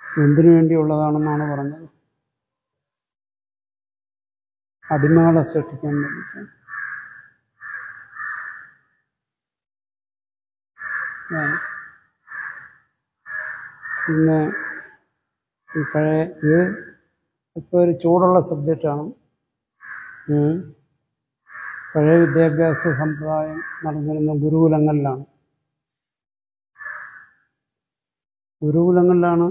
എന്തിനു വേണ്ടിയുള്ളതാണെന്നാണ് പറഞ്ഞത് അടിമകളെ സൃഷ്ടിക്കാൻ വേണ്ടിയിട്ടാണ് ആണ്. പിന്നെ ഈ പഴയ ഇത് ഇപ്പൊ ഒരു ചൂടുള്ള സബ്ജക്റ്റാണ് ഉം. പഴയ വിദ്യാഭ്യാസ സമ്പ്രദായം നടന്നിരുന്ന ഗുരുകുലങ്ങളിലാണ് ഗുരുകുലങ്ങളിലാണ്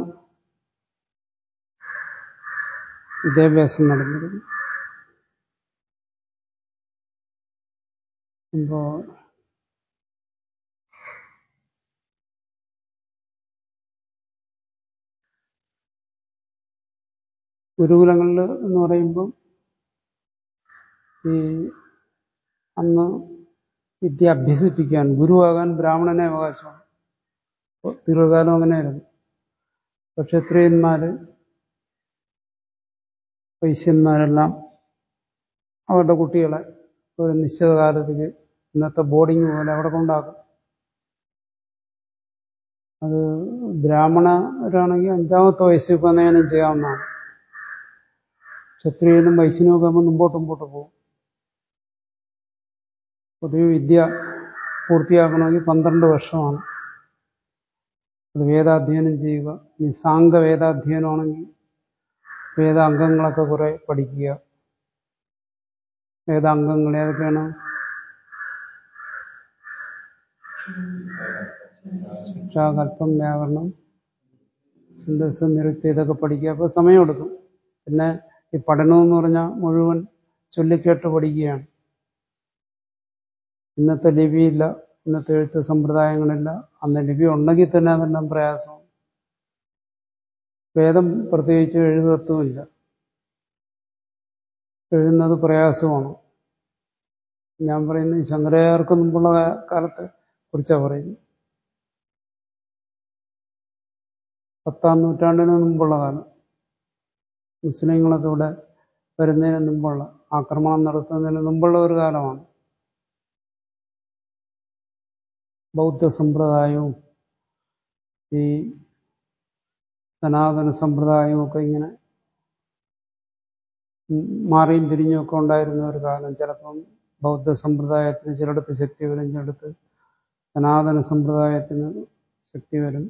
വിദ്യാഭ്യാസം നടന്നിരുന്നത് ഇപ്പോ ഗുരുകുലങ്ങളിൽ എന്ന് പറയുമ്പം ഈ അന്ന് വിദ്യ അഭ്യസിപ്പിക്കാൻ ഗുരുവാകാൻ ബ്രാഹ്മണനെ അവകാശമാണ് ഇപ്പൊ ദീർഘകാലം അങ്ങനെയായിരുന്നു ഇപ്പൊ ക്ഷത്രിയന്മാര് വൈശ്യന്മാരെല്ലാം അവരുടെ കുട്ടികളെ ഒരു നിശ്ചിത കാലത്തേക്ക് ഇന്നത്തെ ബോർഡിങ് പോലെ അവിടെ കൊണ്ടാക്കും അത് ബ്രാഹ്മണരാണെങ്കിൽ അഞ്ചാമത്തെ വയസ്സിൽ ഉപനയനം ചെയ്യാവുന്നതാണ് ക്ഷത്രിയനും വൈശ്യനും ഒക്കെ ആകുമ്പോൾ മുമ്പോട്ട് മുമ്പോട്ട് പോകും പൊതുവെ വിദ്യ പൂർത്തിയാക്കണമെങ്കിൽ പന്ത്രണ്ട് വർഷമാണ് അത് വേദാധ്യയനം ചെയ്യുക ഇനി സാങ്ക വേദാധ്യയനമാണെങ്കിൽ വേദാംഗങ്ങളൊക്കെ കുറെ പഠിക്കുക വേദാംഗങ്ങൾ ഏതൊക്കെയാണ് ശിക്ഷ കല്പം വ്യാകരണം ഛന്ദസ് നിരുക്തി ഇതൊക്കെ പഠിക്കുക അപ്പോൾ സമയമെടുക്കും പിന്നെ ഈ പഠനം എന്ന് പറഞ്ഞാൽ മുഴുവൻ ചൊല്ലിക്കേട്ട് പഠിക്കുകയാണ് ഇന്നത്തെ ലിപിയില്ല ഇന്നത്തെ എഴുത്ത് സമ്പ്രദായങ്ങളില്ല അന്ന് ലിപി ഉണ്ടെങ്കിൽ തന്നെ അതെല്ലാം പ്രയാസമാണ് വേദം പ്രത്യേകിച്ച് എഴുതത്വമില്ല എഴുതുന്നത് പ്രയാസമാണ് ഞാൻ പറയുന്നത് ശങ്കരാചാര്യർക്ക് മുമ്പുള്ള കാലത്തെ കുറിച്ചാണ് പറയുന്നത് പത്താം നൂറ്റാണ്ടിന് മുമ്പുള്ള കാലം മുസ്ലിങ്ങളൊക്കെ ഇവിടെ വരുന്നതിന് മുമ്പുള്ള ആക്രമണം നടത്തുന്നതിന് മുമ്പുള്ള ഒരു കാലമാണ് ബൗദ്ധ സമ്പ്രദായവും ഈ സനാതന സമ്പ്രദായവും ഒക്കെ ഇങ്ങനെ മാറിയും തിരിഞ്ഞും ഒക്കെ ഉണ്ടായിരുന്ന ഒരു കാലം ചിലപ്പം ബൗദ്ധ സമ്പ്രദായത്തിന് ചിലയിടത്ത് ശക്തി വരും ചിലയിടത്ത് സനാതന സമ്പ്രദായത്തിന് ശക്തി വരും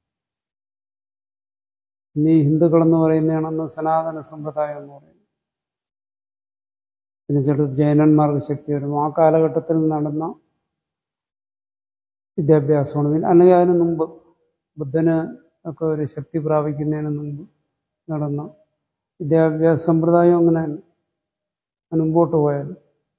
ഇനി ഹിന്ദുക്കളെന്ന് പറയുന്നതാണെന്ന് സനാതന സമ്പ്രദായം എന്ന് പറയുന്നത് പിന്നെ ചിലത് ജൈനന്മാർക്ക് ശക്തി വരും ആ കാലഘട്ടത്തിൽ നടന്ന വിദ്യാഭ്യാസമാണ് പിന്നെ അല്ലെങ്കിൽ അതിന് മുമ്പ് ബുദ്ധന് ഒക്കെ ഒരു ശക്തി പ്രാപിക്കുന്നതിന് മുമ്പ് നടന്ന വിദ്യാഭ്യാസ സമ്പ്രദായം അങ്ങനെ മുമ്പോട്ട് പോയാൽ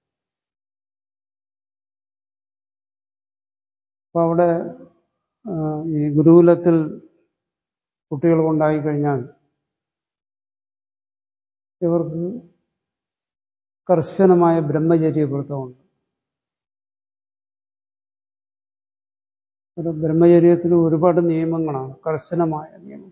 അപ്പൊ അവിടെ ഈ ഗുരുകുലത്തിൽ കുട്ടികൾ കൊണ്ടായി കഴിഞ്ഞാൽ ഇവർക്ക് കർശനമായ ബ്രഹ്മചര്യവൃത്തമുണ്ട് ഒരു ബ്രഹ്മചര്യത്തിന് ഒരുപാട് നിയമങ്ങളാണ് കർശനമായ നിയമം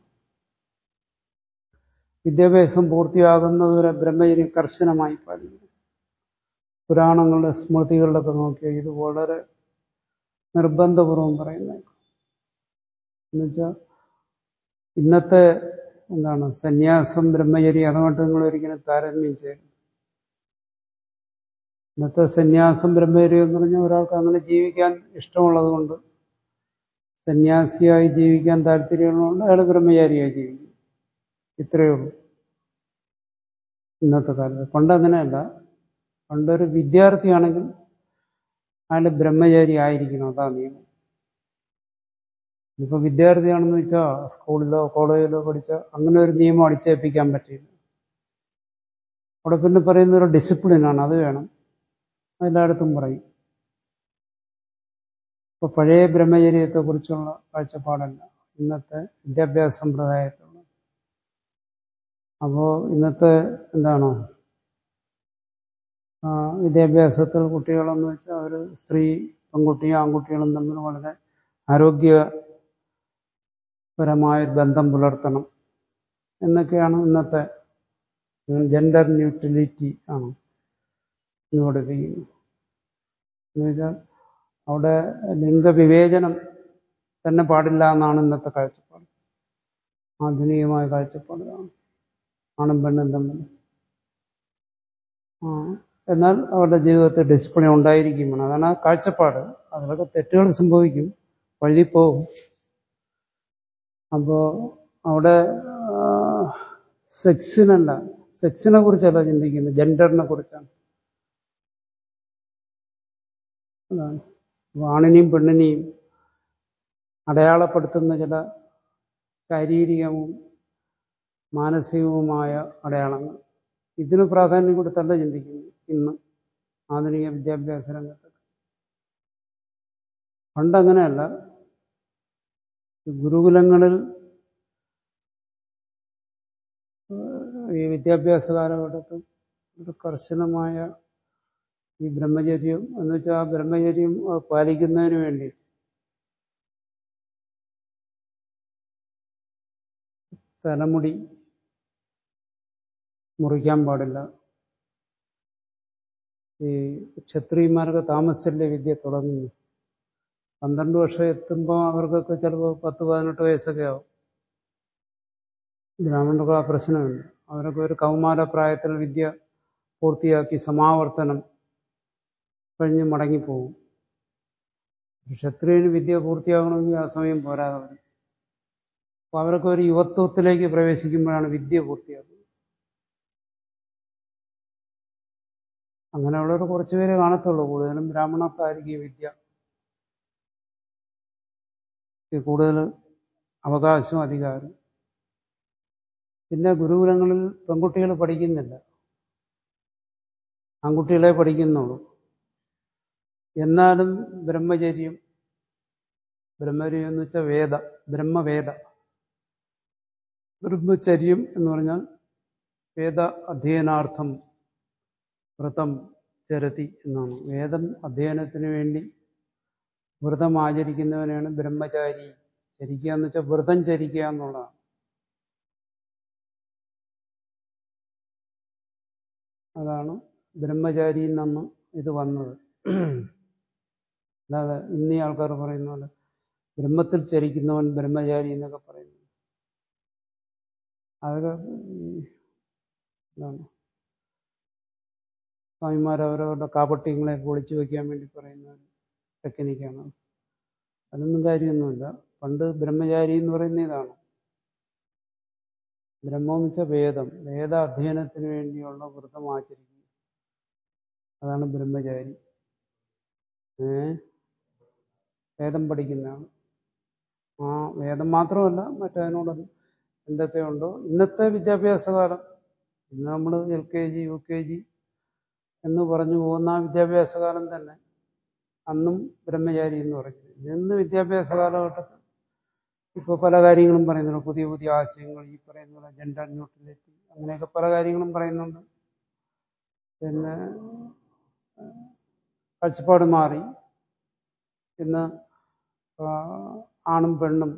വിദ്യാഭ്യാസം പൂർത്തിയാകുന്നതുവരെ ബ്രഹ്മചര്യം കർശനമായി പാലിക്കുന്നു പുരാണങ്ങളുടെ സ്മൃതികളിലൊക്കെ നോക്കിയാൽ ഇത് വളരെ നിർബന്ധപൂർവം പറയുന്നത് എന്നുവെച്ചാൽ ഇന്നത്തെ എന്താണ് സന്യാസം ബ്രഹ്മചര്യം അതുകൊണ്ട് നിങ്ങൾ ഒരിക്കലും താരതമ്യം ചെയ്യരുത് ഇന്നത്തെ സന്യാസം ബ്രഹ്മചര്യം എന്ന് പറഞ്ഞാൽ ഒരാൾക്ക് അങ്ങനെ ജീവിക്കാൻ ഇഷ്ടമുള്ളത് കൊണ്ട് സന്യാസിയായി ജീവിക്കാൻ താല്പര്യമുള്ളതുകൊണ്ട് അയാൾ ബ്രഹ്മചാരിയായി ജീവിക്കും ഇത്രയേ ഉള്ളൂ ഇന്നത്തെ കാലത്ത് പണ്ട് അങ്ങനെയല്ല പണ്ടൊരു വിദ്യാർത്ഥിയാണെങ്കിൽ അയാൾ ബ്രഹ്മചാരി ആയിരിക്കണം അതാ നിയമം ഇപ്പൊ വിദ്യാർത്ഥിയാണെന്ന് വെച്ചാൽ സ്കൂളിലോ കോളേജിലോ പഠിച്ച അങ്ങനെ ഒരു നിയമം അടിച്ചേൽപ്പിക്കാൻ പറ്റില്ല അവിടെ പിന്നെ പറയുന്ന ഒരു ഡിസിപ്ലിനാണ് അത് വേണം എല്ലായിടത്തും പറയും ഇപ്പൊ പഴയ ബ്രഹ്മചര്യത്തെ കുറിച്ചുള്ള കാഴ്ചപ്പാടല്ല ഇന്നത്തെ വിദ്യാഭ്യാസ സമ്പ്രദായത്തിലുള്ള അപ്പോ ഇന്നത്തെ എന്താണ് വിദ്യാഭ്യാസത്തിൽ കുട്ടികളെന്ന് വെച്ചാൽ ഒരു സ്ത്രീ പെൺകുട്ടിയും ആൺകുട്ടികളും തമ്മിൽ വളരെ ആരോഗ്യപരമായ ബന്ധം പുലർത്തണം എന്നൊക്കെയാണ് ഇന്നത്തെ ജെൻഡർ ന്യൂട്രലിറ്റി ആണ് എന്ന് പഠിപ്പിക്കുന്നത് എന്നുവെച്ചാൽ അവിടെ ലിംഗവിവേചനം തന്നെ പാടില്ല എന്നാണ് ഇന്നത്തെ കാഴ്ചപ്പാട് ആധുനികമായ കാഴ്ചപ്പാടുകളാണ് ആണും പെണ്ണും തമ്മിൽ ആ എന്നാൽ അവരുടെ ജീവിതത്തിൽ ഡിസിപ്ലിൻ ഉണ്ടായിരിക്കും വേണം അതാണ് ആ കാഴ്ചപ്പാട് അതിലൊക്കെ തെറ്റുകൾ സംഭവിക്കും വഴുതിപ്പോവും അപ്പോ അവിടെ സെക്സിനല്ല സെക്സിനെ കുറിച്ചല്ല ചിന്തിക്കുന്നത് ജെൻഡറിനെ കുറിച്ചാണ് അതാണ് അപ്പൊ ആണിനെയും പെണ്ണിനെയും അടയാളപ്പെടുത്തുന്ന ചില ശാരീരികവും മാനസികവുമായ അടയാളങ്ങൾ ഇതിന് പ്രാധാന്യം കൊടുത്തല്ല ചിന്തിക്കുന്നു ഇന്ന് ആധുനിക വിദ്യാഭ്യാസ രംഗത്ത് പണ്ടങ്ങനെയല്ല ഗുരുകുലങ്ങളിൽ ഈ വിദ്യാഭ്യാസ കാലഘട്ടത്തിൽ ഒരു കർശനമായ ഈ ബ്രഹ്മചര്യം എന്ന് വെച്ചാൽ ആ ബ്രഹ്മചര്യം പാലിക്കുന്നതിന് വേണ്ടി തലമുടി മുറിക്കാൻ പാടില്ല ഈ ക്ഷത്രിയന്മാർക്ക് താമസിച്ചല്ലേ വിദ്യ തുടങ്ങുന്നു പന്ത്രണ്ട് വർഷം എത്തുമ്പോൾ അവർക്കൊക്കെ ചിലപ്പോൾ പത്ത് പതിനെട്ട് വയസ്സൊക്കെ ആവും ബ്രാഹ്മണർക്ക് ആ പ്രശ്നമില്ല അവരൊക്കെ ഒരു കൗമാര പ്രായത്തിൽ വിദ്യ പൂർത്തിയാക്കി സമാവർത്തനം കഴിഞ്ഞ് മടങ്ങിപ്പോകും ക്ഷത്രിയന് വിദ്യ പൂർത്തിയാകണമെങ്കിൽ ആ സമയം പോരാതെ വരും അപ്പോൾ അവരൊക്കെ ഒരു യുവത്വത്തിലേക്ക് പ്രവേശിക്കുമ്പോഴാണ് വിദ്യ പൂർത്തിയാക്കുന്നത് അങ്ങനെയുള്ളവർ കുറച്ചുപേരെ കാണത്തുള്ളൂ കൂടുതലും ബ്രാഹ്മണർക്കായിരിക്കും വിദ്യ കൂടുതൽ അവകാശവും അധികാരം പിന്നെ ഗുരുകുലങ്ങളിൽ പെൺകുട്ടികൾ പഠിക്കുന്നില്ല ആൺകുട്ടികളെ പഠിക്കുന്നുള്ളൂ എന്നാലും ബ്രഹ്മചര്യം ബ്രഹ്മചര്യം എന്ന് വെച്ചാൽ വേദ ബ്രഹ്മവേദ ബ്രഹ്മചര്യം എന്ന് പറഞ്ഞാൽ വേദ അധ്യയനാർത്ഥം വ്രതം ചരതി എന്നാണ് വേദം അധ്യയനത്തിന് വേണ്ടി വ്രതം ആചരിക്കുന്നവനാണ് ബ്രഹ്മചാരി ചരിക്കുക എന്ന് വെച്ചാൽ വ്രതം ചരിക്കുക എന്നുള്ളതാണ് അതാണ് ബ്രഹ്മചാരിയിൽ നിന്ന് ഇത് വന്നത് അല്ലാതെ ഇന്നീ ആൾക്കാർ പറയുന്ന പോലെ ബ്രഹ്മത്തിൽ ചരിക്കുന്നവൻ ബ്രഹ്മചാരി എന്നൊക്കെ പറയുന്നു അതൊക്കെ എന്താണ് സ്വാമിമാർ അവരവരുടെ കാപട്യങ്ങളെയൊക്കെ ഒളിച്ചു വയ്ക്കാൻ വേണ്ടി പറയുന്ന ഒരു ടെക്നിക്കാണ് അതൊന്നും കാര്യമൊന്നുമില്ല പണ്ട് ബ്രഹ്മചാരി എന്ന് പറയുന്ന ഇതാണ് ബ്രഹ്മം എന്ന് വെച്ചാൽ വേദം വേദ അധ്യയനത്തിന് വേണ്ടിയുള്ള വ്രതം ആചരിക്കുക അതാണ് ബ്രഹ്മചാരി ഏ വേദം പഠിക്കുന്നതാണ് ആ വേദം മാത്രമല്ല മറ്റതിനോട് എന്തൊക്കെയുണ്ടോ ഇന്നത്തെ വിദ്യാഭ്യാസ കാലം ഇന്ന് നമ്മൾ L K G U K G എന്ന് പറഞ്ഞു പോകുന്ന ആ വിദ്യാഭ്യാസ കാലം തന്നെ അന്നും ബ്രഹ്മചാരി എന്ന് പറയുന്നത് ഇന്ന് വിദ്യാഭ്യാസ കാലഘട്ടത്തിൽ ഇപ്പോൾ പല കാര്യങ്ങളും പറയുന്നുണ്ട് പുതിയ പുതിയ ആശയങ്ങൾ ഈ പറയുന്ന പോലെ ജെൻഡർ ന്യൂട്രലിറ്റി അങ്ങനെയൊക്കെ പല കാര്യങ്ങളും പറയുന്നുണ്ട് പിന്നെ കാഴ്ചപ്പാട് മാറി ഇന്ന് ആണും പെണ്ണും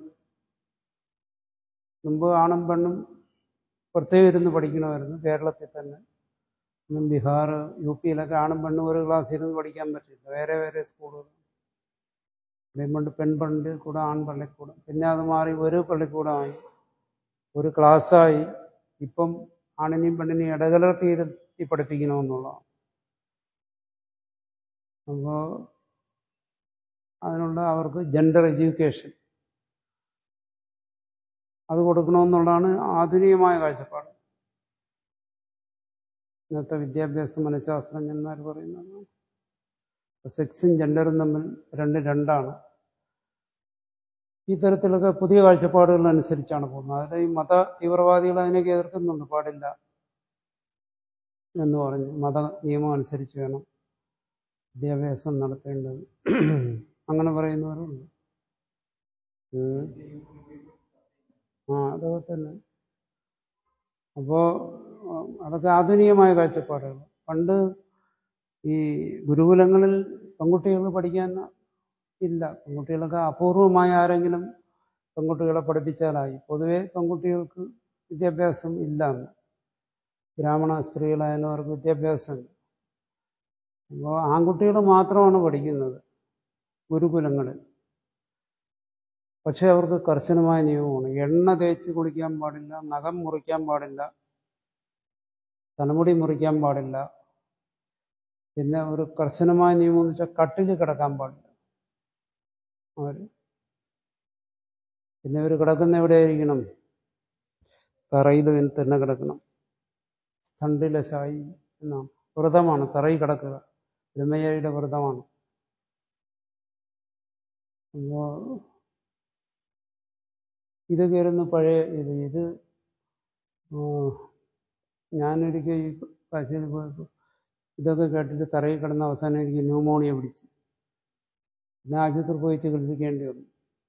മുമ്പ് ആണും പെണ്ണും പ്രത്യേകം ഇരുന്ന് പഠിക്കണമായിരുന്നു കേരളത്തിൽ തന്നെ ഇന്നും ബീഹാർ യു പിയിലൊക്കെ ആണും പെണ്ണും ഒരു ക്ലാസ് ഇരുന്ന് പഠിക്കാൻ പറ്റില്ല വേറെ വേറെ സ്കൂളുകൾ പണ്ട് പെൺപള്ളി കൂടെ ആൺ പള്ളിക്കൂടം പിന്നെ അത് മാറി ഒരു പള്ളിക്കൂടമായി ഒരു ക്ലാസ്സായി ഇപ്പം ആണിനെയും പെണ്ണിനെയും ഇടകലർത്തി ഇരുത്തി പഠിപ്പിക്കണമെന്നുള്ളതാണ് അപ്പോൾ അതിനുള്ള അവർക്ക് ജെൻഡർ എഡ്യൂക്കേഷൻ അത് കൊടുക്കണമെന്നുള്ളതാണ് ആധുനികമായ കാഴ്ചപ്പാട് ഇന്നത്തെ വിദ്യാഭ്യാസ മനഃശാസ്ത്രജ്ഞന്മാർ പറയുന്നത് സെക്സും ജെൻഡറും തമ്മിൽ രണ്ട് രണ്ടാണ് ഈ തരത്തിലൊക്കെ പുതിയ കാഴ്ചപ്പാടുകൾ അനുസരിച്ചാണ് പോകുന്നത് അതിൽ ഈ മത തീവ്രവാദികൾ അതിനൊക്കെ എതിർക്കുന്നുണ്ട് പാടില്ല എന്ന് പറഞ്ഞു മത നിയമം അനുസരിച്ച് വേണം വിദ്യാഭ്യാസം നടത്തേണ്ടത് അങ്ങനെ പറയുന്നവരുണ്ട് ആ അതൊക്കെ തന്നെ അപ്പോ അതൊക്കെ ആധുനികമായ കാഴ്ചപ്പാടുകൾ പണ്ട് ഈ ഗുരുകുലങ്ങളിൽ പെൺകുട്ടികൾ പഠിക്കാൻ ഇല്ല പെൺകുട്ടികളൊക്കെ അപൂർവമായ ആരെങ്കിലും പെൺകുട്ടികളെ പഠിപ്പിച്ചാലായി പൊതുവെ പെൺകുട്ടികൾക്ക് വിദ്യാഭ്യാസം ഇല്ല എന്ന് ബ്രാഹ്മണ സ്ത്രീകളായാലും അവർക്ക് വിദ്യാഭ്യാസമുണ്ട് അപ്പോൾ ആൺകുട്ടികൾ മാത്രമാണ് പഠിക്കുന്നത് ഗുരുകുലങ്ങളിൽ പക്ഷെ അവർക്ക് കർശനമായ നിയമമാണ് എണ്ണ തേച്ച് കുളിക്കാൻ പാടില്ല നഖം മുറിക്കാൻ പാടില്ല തലമുടി മുറിക്കാൻ പാടില്ല പിന്നെ ഒരു കർശനമായ നിയമം എന്ന് വെച്ചാൽ കട്ടിൽ കിടക്കാൻ പാടില്ല അവര് പിന്നെ ഇവർ കിടക്കുന്ന എവിടെയായിരിക്കണം തറയിൽ തന്നെ കിടക്കണം തണ്ടിലെ ശായി എന്നാണ് വ്രതമാണ് തറയിൽ കിടക്കുക ബ്രഹ്മചാരിയുടെ വ്രതമാണ് അപ്പോ ഇതൊക്കെ ആയിരുന്നു പഴയ ഇത് ഇത് ഞാനൊരിക്കൽ ഈ കാശിയിൽ പോയപ്പോൾ ഇതൊക്കെ കേട്ടിട്ട് തറയിൽ കിടന്ന അവസാനം എനിക്ക് ന്യൂമോണിയ പിടിച്ചു പിന്നെ ആശുപത്രി പോയി ചികിത്സിക്കേണ്ടി വന്നു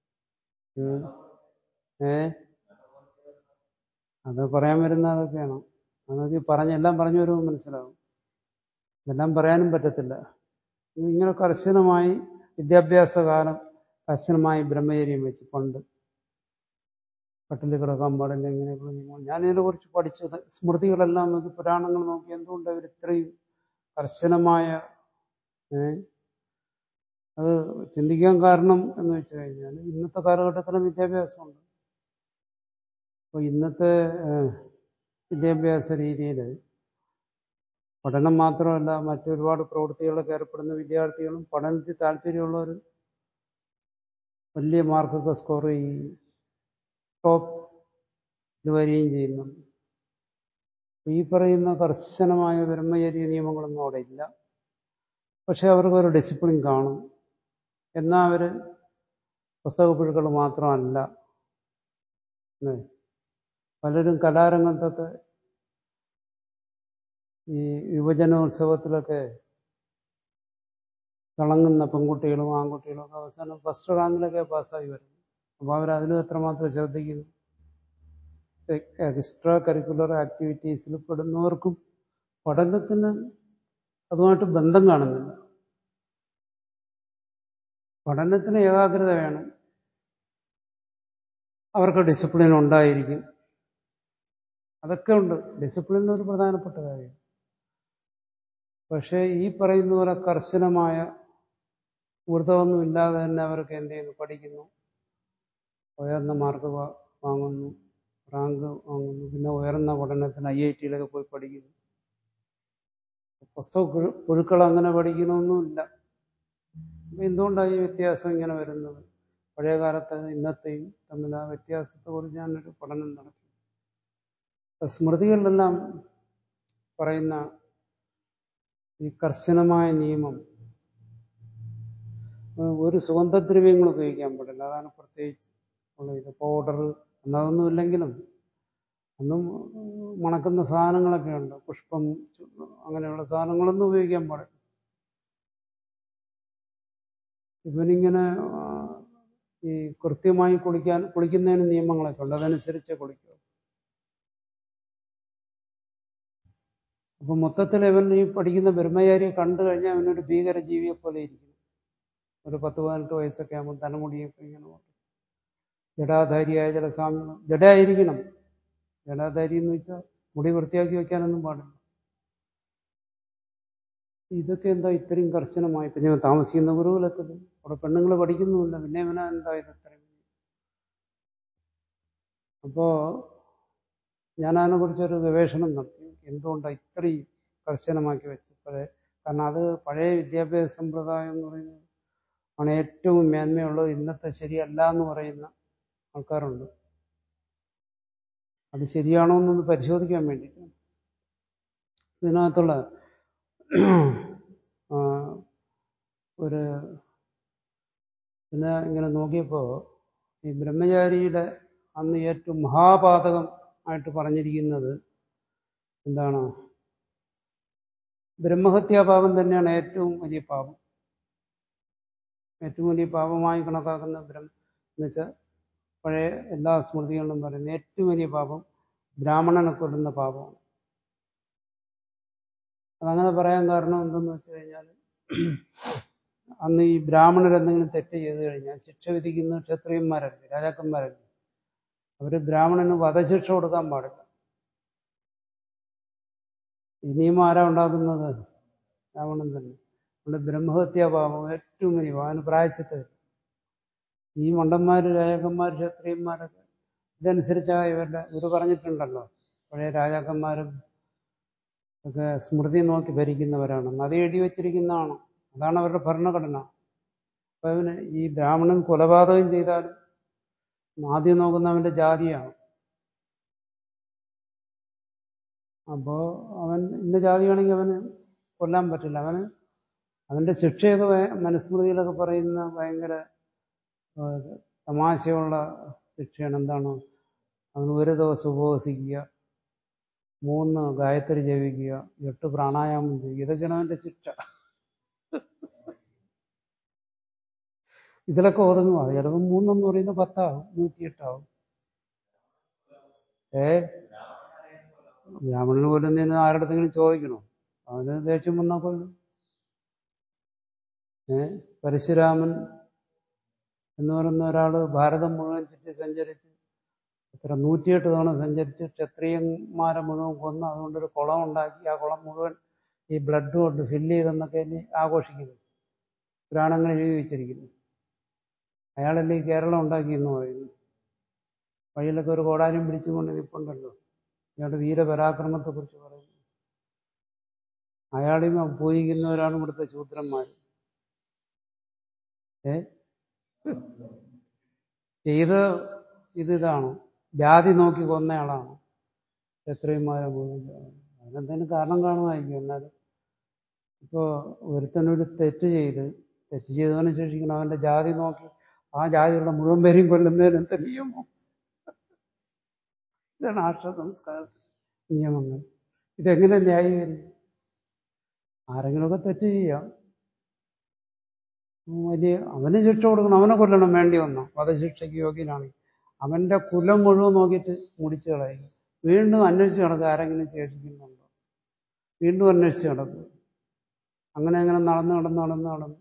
ഏ അത് പറയാൻ വരുന്ന അതൊക്കെയാണ് അതൊക്കെ പറഞ്ഞ എല്ലാം പറഞ്ഞു വരുമ്പോൾ മനസ്സിലാവും എല്ലാം പറയാനും പറ്റത്തില്ല ഇങ്ങനെ കർശനമായി വിദ്യാഭ്യാസ കാലം കർശനമായി ബ്രഹ്മചര്യം വെച്ച് പണ്ട് കട്ടിൽ കിടക്കാൻ പാടില്ല ഇങ്ങനെയൊക്കെ ഞാനിതിനെ കുറിച്ച് പഠിച്ചത് സ്മൃതികളെല്ലാം നോക്കി പുരാണങ്ങൾ നോക്കി എന്തുകൊണ്ട് അവർ ഇത്രയും കർശനമായ അത് ചിന്തിക്കാൻ കാരണം എന്ന് വെച്ച് കഴിഞ്ഞാൽ ഇന്നത്തെ കാലഘട്ടത്തിലും വിദ്യാഭ്യാസമുണ്ട് അപ്പോൾ ഇന്നത്തെ വിദ്യാഭ്യാസ രീതിയിൽ പഠനം മാത്രമല്ല മറ്റൊരുപാട് പ്രവൃത്തികളിലൊക്കെ ഏർപ്പെടുന്ന വിദ്യാർത്ഥികളും പഠനത്തിൽ താല്പര്യമുള്ളവർ വലിയ മാർക്കൊക്കെ സ്കോർ ചെയ്യുകയും ടോപ്പ് വരികയും ചെയ്യുന്നുണ്ട് ഈ പറയുന്ന കർശനമായ ബ്രഹ്മചര്യ നിയമങ്ങളൊന്നും അവിടെ ഇല്ല പക്ഷെ അവർക്കൊരു ഡിസിപ്ലിൻ കാണും എന്നാൽ അവർ പുസ്തകപ്പുഴുക്കൾ മാത്രമല്ല പലരും കലാരംഗത്തൊക്കെ ഈ യുവജനോത്സവത്തിലൊക്കെ തിളങ്ങുന്ന പെൺകുട്ടികളും ആൺകുട്ടികളും ഒക്കെ അവസാനം ഫസ്റ്റ് റാങ്കിലൊക്കെ പാസ്സായി വരുന്നു അപ്പോൾ അവരതിലും എത്രമാത്രം ശ്രദ്ധിക്കുന്നു എക്സ്ട്രാ കരിക്കുലർ ആക്ടിവിറ്റീസിൽ പെടുന്നവർക്കും പഠനത്തിന് അതുമായിട്ട് ബന്ധം കാണുന്നില്ല പഠനത്തിന് ഏകാഗ്രത വേണം അവർക്ക് ഡിസിപ്ലിൻ ഉണ്ടായിരിക്കും അതൊക്കെ ഉണ്ട് ഡിസിപ്ലിൻ ഒരു പ്രധാനപ്പെട്ട കാര്യം പക്ഷേ ഈ പറയുന്ന പോലെ കർശനമായ വ്രതമൊന്നും ഇല്ലാതെ തന്നെ അവർക്ക് എന്ത് ചെയ്യുന്നു പഠിക്കുന്നു ഉയർന്ന മാർക്ക് വാങ്ങുന്നു റാങ്ക് വാങ്ങുന്നു പിന്നെ ഉയർന്ന പഠനത്തിന് ഐ ഐ ടിയിലൊക്കെ പോയി പഠിക്കുന്നു പുസ്തക പുഴുക്കൾ അങ്ങനെ പഠിക്കണമൊന്നുമില്ല അപ്പം എന്തുകൊണ്ടാണ് ഈ വ്യത്യാസം ഇങ്ങനെ വരുന്നത് പഴയ കാലത്ത് ഇന്നത്തെയും തമ്മിൽ ആ വ്യത്യാസത്തെക്കുറിച്ച് ഞാനൊരു പഠനം നടത്തി സ്മൃതികളിലെല്ലാം പറയുന്ന ഈ കർശനമായ നിയമം ഒരു സുഗന്ധദ്രവ്യങ്ങൾ ഉപയോഗിക്കാൻ പാടില്ല അതാണ് പ്രത്യേകിച്ച് ഉള്ള ഇത് പൗഡർ എന്നതൊന്നും ഇല്ലെങ്കിലും ഒന്നും മണക്കുന്ന സാധനങ്ങളൊക്കെ ഉണ്ട് പുഷ്പം അങ്ങനെയുള്ള സാധനങ്ങളൊന്നും ഉപയോഗിക്കാൻ പാടില്ല ഇവനിങ്ങനെ ഈ കൃത്യമായി കുളിക്കാൻ കുളിക്കുന്നതിന് നിയമങ്ങളൊക്കെ ഉണ്ട് അതനുസരിച്ച് കുളിക്കുക അപ്പൊ മൊത്തത്തിൽ ഇവൻ ഈ പഠിക്കുന്ന ബ്രഹ്മചാരിയെ കണ്ടു കഴിഞ്ഞാൽ അവനൊരു ഭീകര ജീവിയെ പോലെ ഇരിക്കും ഒരു പത്ത് പതിനെട്ട് വയസ്സൊക്കെ ആകുമ്പോൾ തലമുടിയൊക്കെ ഇങ്ങനെ ജഡാധാരിയായ ചില സ്വാമികൾ ജഡയായിരിക്കണം ജഡാധാരി എന്ന് വെച്ചാൽ മുടി വൃത്തിയാക്കി വെക്കാനൊന്നും പാടില്ല ഇതൊക്കെ എന്താ ഇത്രയും കർശനമായി പിന്നെ താമസിക്കുന്ന ഗുരുകുലത്തിൽ അവിടെ പെണ്ണുങ്ങൾ പഠിക്കുന്നുമില്ല പിന്നെ ഇവനാ എന്താ ഇത് ഇത്രയും അപ്പോ ഞാൻ അതിനെക്കുറിച്ചൊരു ഗവേഷണം നടത്തി എന്തുകൊണ്ടാണ് ഇത്രയും കർശനമാക്കി വെച്ചത് പഴയ കാരണം അത് പഴയ വിദ്യാഭ്യാസ സമ്പ്രദായം എന്ന് പറയുന്നത് ആണ് ഏറ്റവും മേന്മയുള്ളത് ഇന്നത്തെ ശരിയല്ല എന്ന് പറയുന്ന ആൾക്കാരുണ്ട് അത് ശരിയാണോ എന്നൊന്ന് പരിശോധിക്കാൻ വേണ്ടിയിട്ട് ഇതിനകത്തുള്ള ഒരു പിന്നെ ഇങ്ങനെ നോക്കിയപ്പോൾ ഈ ബ്രഹ്മചാരിയുടെ അന്ന് ഏറ്റവും മഹാപാതകം ആയിട്ട് പറഞ്ഞിരിക്കുന്നത് എന്താണ് ബ്രഹ്മഹത്യാപാപം തന്നെയാണ് ഏറ്റവും വലിയ പാപം ഏറ്റവും വലിയ പാപമായി കണക്കാക്കുന്ന ബ്രഹ്മ എന്ന് വെച്ചാൽ പഴയ എല്ലാ സ്മൃതികളിലും പറയുന്ന ഏറ്റവും വലിയ പാപം ബ്രാഹ്മണനെ കൊല്ലുന്ന പാപമാണ് അതങ്ങനെ പറയാൻ കാരണം എന്തെന്ന് വെച്ച് കഴിഞ്ഞാൽ അന്ന് ഈ ബ്രാഹ്മണർ എന്തെങ്കിലും തെറ്റ് ചെയ്തു കഴിഞ്ഞാൽ ശിക്ഷ വിധിക്കുന്ന ക്ഷത്രിയന്മാരല്ലേ രാജാക്കന്മാരല്ലേ അവർ ബ്രാഹ്മണന് വധശിക്ഷ കൊടുക്കാൻ പാടില്ല ഈ നിയമം ആരാ ഉണ്ടാക്കുന്നത് രാവണൻ തന്നെ അതുകൊണ്ട് ബ്രഹ്മഹത്യാപാപം ഏറ്റവും വലിയ അതിന് പ്രായച്ചിട്ട് ഈ മണ്ടന്മാര് രാജാക്കന്മാർ ക്ഷത്രിയന്മാരൊക്കെ ഇതനുസരിച്ചാണ് ഇവരുടെ ഇവർ പറഞ്ഞിട്ടുണ്ടല്ലോ പഴയ രാജാക്കന്മാരും ഒക്കെ സ്മൃതി നോക്കി ഭരിക്കുന്നവരാണ് നദി എഴുതി വച്ചിരിക്കുന്നതാണ് അതാണ് അവരുടെ ഭരണഘടന അപ്പൊ അവന് ഈ ബ്രാഹ്മണൻ കൊലപാതകം ചെയ്താലും ആദ്യം നോക്കുന്നവന്റെ ജാതിയാണ് അപ്പോ അവൻ ഇന്ന ജാതിയാണെങ്കിൽ അവന് കൊല്ലാൻ പറ്റില്ല അവന് അവന്റെ ശിക്ഷയൊക്കെ ഭയ- മനുസ്മൃതിയിലൊക്കെ പറയുന്ന ഭയങ്കര ആ, തമാശയുള്ള ശിക്ഷയാണ് എന്താണ് അവന് ഒരു ദിവസം ഉപവസിക്കുക മൂന്ന് ഗായത്രി ജപിക്കുക എട്ട് പ്രാണായാമം ചെയ്യുക ഇതൊക്കെയാണ് അവന്റെ ശിക്ഷ ഇതിലൊക്കെ ഒതുങ്ങുക ചിലപ്പോൾ മൂന്നെന്ന് പറയുന്നത് പത്താവും നൂറ്റിയെട്ടാവും ഏ ബ്രാഹ്മണന് കൊല്ലുന്നതിന് ആരുടെങ്കിലും ചോദിക്കണോ അവന് ദേഷ്യം വന്നാൽ കൊല്ലും ഏ പരശുരാമൻ എന്ന് പറയുന്ന ഒരാള് ഭാരതം മുഴുവൻ ചുറ്റി സഞ്ചരിച്ച് എത്ര നൂറ്റിയെട്ട് തവണ സഞ്ചരിച്ച് ക്ഷത്രിയന്മാരെ മുഴുവൻ കൊന്ന് അതുകൊണ്ടൊരു കുളം ഉണ്ടാക്കി ആ കുളം മുഴുവൻ ഈ ബ്ലഡ് കൊണ്ട് ഫില്ല് ചെയ്തെന്നൊക്കെ ഇനി ആഘോഷിക്കുന്നു പുരാണങ്ങൾ എഴുതി വെച്ചിരിക്കുന്നു അയാളല്ലേ ഈ കേരളം ഉണ്ടാക്കിയെന്ന് പറയുന്നു വഴിയിലൊക്കെ ഒരു കോടാലും പിടിച്ചുകൊണ്ട് നിൽപ്പുണ്ടല്ലോ ഇയാളുടെ വീരപരാക്രമത്തെക്കുറിച്ച് പറയുന്നു അയാളെയും പൂജിക്കുന്നവരാണ് ഇവിടുത്തെ ശൂദ്രന്മാർ ഏ ചെയ്ത ഇത് ഇതാണ് ജാതി നോക്കി കൊന്നയാളാണ് എത്രയുമാരെ അതിനെന്തെങ്കിലും കാരണം കാണുമായിരിക്കും എന്നാലും ഇപ്പോൾ ഒരുത്തനൊരു തെറ്റ് ചെയ്ത് തെറ്റ് ചെയ്തവനെ ശിക്ഷിക്കണം അവന്റെ ജാതി നോക്കി ആ ജാതിയുള്ള മുഴുവൻ പേരെയും കൊല്ലുന്നതിന് എന്ത് നിയമം ഇതാണ് ആർഷ സംസ്കാര നിയമങ്ങൾ ഇതെങ്ങനെ ന്യായീകരിക്കും ആരെങ്കിലുമൊക്കെ തെറ്റ് ചെയ്യാം വലിയ അവന് ശിക്ഷ കൊടുക്കണം അവനെ കൊല്ലണം വേണ്ടി വന്ന വധശിക്ഷയ്ക്ക് യോഗ്യനാണ് അവന്റെ കുലം മുഴുവൻ നോക്കിയിട്ട് മുടിച്ചു കളയുക വീണ്ടും അന്വേഷിച്ച് നടക്കുക ആരെങ്കിലും ശേഷിക്കുന്നുണ്ടോ വീണ്ടും അന്വേഷിച്ച് നടക്കുക അങ്ങനെ അങ്ങനെ നടന്ന് നടന്ന് നടന്ന് നടന്ന്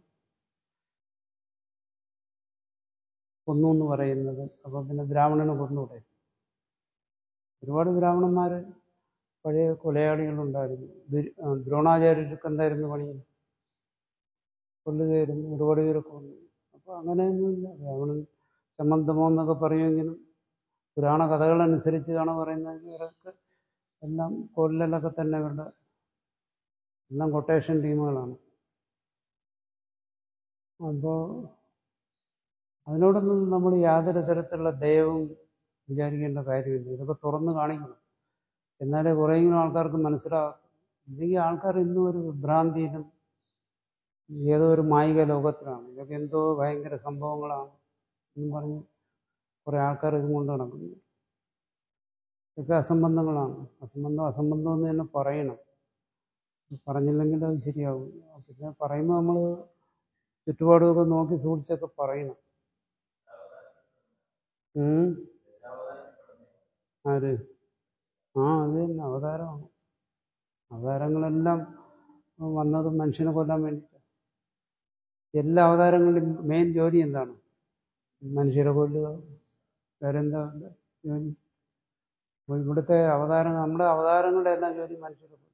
കൊന്നു എന്ന് പറയുന്നത് അപ്പൊ പിന്നെ ബ്രാഹ്മണനെ കൊന്നൂടെ ഒരുപാട് ബ്രാഹ്മണന്മാര് പഴയ കൊലയാളികളുണ്ടായിരുന്നു ദുര്- ആ, ദ്രോണാചാര്യർക്ക് എന്തായിരുന്നു പണി കൊല്ലുകയായിരുന്നു ഒരുപാട് പേരെ കൊന്നു അപ്പൊ അങ്ങനെയൊന്നുമില്ല ബ്രാഹ്മണൻ സംബന്ധമോ എന്നൊക്കെ പറയുമെങ്കിലും പുരാണ കഥകളനുസരിച്ചാണ് പറയുന്നത് ഇവരൊക്കെ എല്ലാം കൊല്ലലൊക്കെ തന്നെ ഇവരുടെ എല്ലാം കൊട്ടേഷൻ ടീമുകളാണ് അപ്പോ അതിനോടൊന്നും നമ്മൾ യാതൊരു തരത്തിലുള്ള ദയവും വിചാരിക്കേണ്ട കാര്യമില്ല ഇതൊക്കെ തുറന്നു കാണിക്കണം എന്നാലേ കുറേയെങ്കിലും ആൾക്കാർക്ക് മനസ്സിലാകും ഇല്ലെങ്കിൽ ആൾക്കാർ ഇന്നും ഒരു വിഭ്രാന്തിയിലും ഏതോ ഒരു മായിക ലോകത്തിലാണ് ഇതൊക്കെ എന്തോ ഭയങ്കര സംഭവങ്ങളാണ് എന്നും പറഞ്ഞ് കുറെ ആൾക്കാർ ഇതും കൊണ്ട് നടക്കുന്നു ഇതൊക്കെ അസംബന്ധങ്ങളാണ് അസംബന്ധം അസംബന്ധം എന്ന് തന്നെ പറയണം പറഞ്ഞില്ലെങ്കിൽ അത് ശരിയാവും പിന്നെ പറയുമ്പോൾ നമ്മൾ ചുറ്റുപാടുമൊക്കെ നോക്കി സൂക്ഷിച്ചൊക്കെ പറയണം ഉം. ആര് ആ അത് തന്നെ അവതാരമാണ് അവതാരങ്ങളെല്ലാം വന്നത് മനുഷ്യനെ കൊല്ലാൻ വേണ്ടിയിട്ട് എല്ലാ അവതാരങ്ങളുടെയും മെയിൻ ജോലി എന്താണ് മനുഷ്യരെ കൊല്ലുക വേറെന്താ ജോലി അപ്പൊ ഇവിടുത്തെ അവതാരങ്ങൾ നമ്മുടെ അവതാരങ്ങളുടെ എല്ലാം ജോലി മനുഷ്യരെ കൊല്ലുക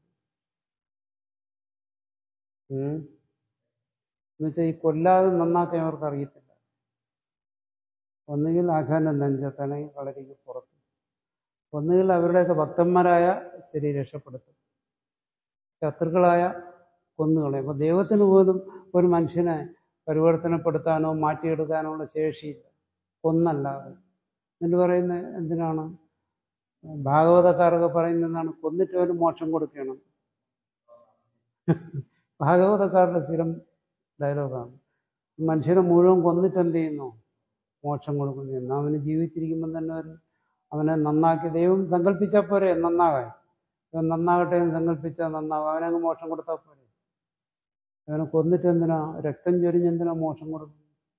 ഉം. എന്നുവെച്ചാൽ ഈ കൊല്ലാതെ നന്നാക്കാൻ അവർക്ക് അറിയത്തില്ല ഒന്നുകിൽ ആശാന്റെ നെഞ്ചത്താണെങ്കിൽ കളരിക്ക് പുറത്ത് ഒന്നുകിൽ അവരുടെയൊക്കെ ഭക്തന്മാരായ ശരി രക്ഷപ്പെടുത്തും ശത്രുക്കളായ കൊന്നുകളയും അപ്പൊ ദൈവത്തിന് പോലും ഒരു മനുഷ്യനെ പരിവർത്തനപ്പെടുത്താനോ മാറ്റിയെടുക്കാനോ ഉള്ള ശേഷിയില്ല കൊന്നല്ലാതെ എന്നിട്ട് പറയുന്ന എന്തിനാണ് ഭാഗവതക്കാരൊക്കെ പറയുന്നത് എന്താണ് കൊന്നിട്ട് അവന് മോക്ഷം കൊടുക്കണം ഭാഗവതക്കാരുടെ സ്ഥിരം ഡയലോഗാണ് മനുഷ്യനെ മുഴുവൻ കൊന്നിട്ട് എന്ത് ചെയ്യുന്നു മോക്ഷം കൊടുക്കുന്നു എന്നാൽ അവന് ജീവിച്ചിരിക്കുമ്പോൾ തന്നെ ഒരു അവനെ നന്നാക്കി ദൈവം സങ്കല്പിച്ചാൽ പോരെ നന്നാകാൻ ഇവൻ നന്നാകട്ടെ എന്ന് സങ്കല്പിച്ചാൽ നന്നാകും അവനങ്ങ് മോക്ഷം കൊടുത്താൽ പോരെ അവനെ കൊന്നിട്ട് എന്തിനാ രക്തം ചൊരിഞ്ഞ് എന്തിനാ മോക്ഷം കൊടുക്കുന്നത്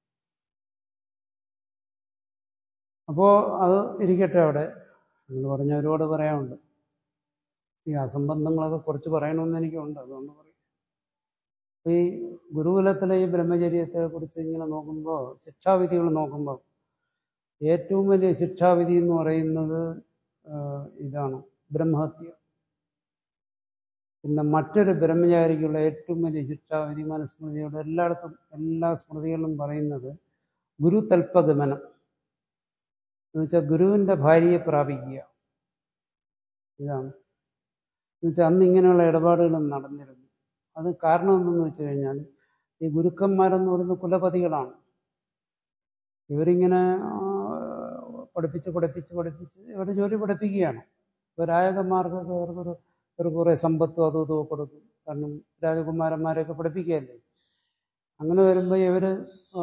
അപ്പോ അത് ഇരിക്കട്ടെ അവിടെ എന്ന് പറഞ്ഞ ഒരുപാട് പറയാനുണ്ട് ഈ അസംബന്ധങ്ങളൊക്കെ കുറച്ച് പറയണമെന്ന് എനിക്കുണ്ട് അതുകൊണ്ട് പറയും അപ്പൊ ഈ ഗുരുകുലത്തിലെ ഈ ബ്രഹ്മചര്യത്തെ കുറിച്ച് ഇങ്ങനെ നോക്കുമ്പോൾ ശിക്ഷാവിധികൾ നോക്കുമ്പോൾ ഏറ്റവും വലിയ ശിക്ഷാവിധി എന്ന് പറയുന്നത് ആ, ഇതാണ് ബ്രഹ്മഹത്യ പിന്നെ മറ്റൊരു ബ്രഹ്മചാരിക്കുള്ള ഏറ്റവും വലിയ ശിക്ഷാവിധി മനുസ്മൃതിയുടെ എല്ലായിടത്തും എല്ലാ സ്മൃതികളിലും പറയുന്നത് ഗുരു തൽപ്പഗമനം എന്നുവെച്ചാൽ ഗുരുവിന്റെ ഭാര്യയെ പ്രാപിക്കുക ഇതാണ് എന്നുവെച്ചാൽ അന്ന് ഇങ്ങനെയുള്ള ഇടപാടുകളും നടന്നിരുന്നു അത് കാരണം എന്തെന്ന് വെച്ച് കഴിഞ്ഞാൽ ഈ ഗുരുക്കന്മാരെന്ന് പറയുന്ന കുലപതികളാണ് ഇവരിങ്ങനെ ആ, പഠിപ്പിച്ച് പഠിപ്പിച്ച് പഠിപ്പിച്ച് ഇവർ ജോലി പഠിപ്പിക്കുകയാണ് ഇപ്പോൾ രാജകന്മാർക്കൊക്കെ ഇവർക്കൊരു ഒരു കുറേ സമ്പത്തും അതും ഇതും ഒക്കെ കൊടുക്കും കാരണം രാജകുമാരന്മാരെയൊക്കെ പഠിപ്പിക്കുകയല്ലേ അങ്ങനെ വരുമ്പോൾ ഇവര് ആ,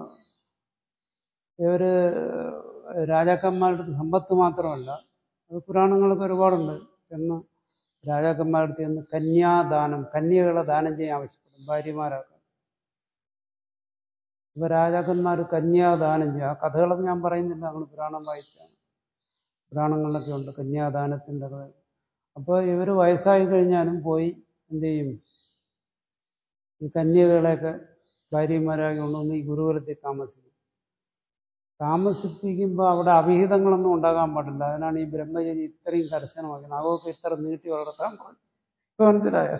ഇവര് രാജാക്കന്മാരുടെ അടുത്ത് സമ്പത്ത് മാത്രമല്ല അത് പുരാണങ്ങളൊക്കെ ഒരുപാടുണ്ട് ചെന്ന് രാജാക്കന്മാരുടെ അടുത്ത് ചെന്ന് കന്യാദാനം കന്യകളെ ദാനം ചെയ്യാൻ ആവശ്യപ്പെടും ഭാര്യമാരാക്കാൻ ഇപ്പൊ രാജാക്കന്മാർ കന്യാദാനം ചെയ്യുക ആ കഥകളൊക്കെ ഞാൻ പറയുന്നില്ല നമ്മൾ പുരാണം വായിച്ചാണ് പുരാണങ്ങളിലൊക്കെ ഉണ്ട് കന്യാദാനത്തിന്റെ കഥ അപ്പോൾ ഇവർ വയസ്സായി കഴിഞ്ഞാലും പോയി എന്ത് ചെയ്യും ഈ കന്യകളെയൊക്കെ ഭാര്യമാരാಗಿ കൊണ്ടുവന്ന് ഈ ഗുരുകുലത്തിൽ താമസിക്കും താമസിപ്പിക്കുമ്പോൾ അവിടെ അവിഹിതങ്ങളൊന്നും ഉണ്ടാകാൻ പാടില്ല അതിനാണ് ഈ ബ്രഹ്മചരി ഇത്രയും കർശനമാക്കുന്നത് അവർക്ക് ഇത്ര നീട്ടി വളർത്താൻ പാടില്ല ഇപ്പൊ മനസ്സിലായോ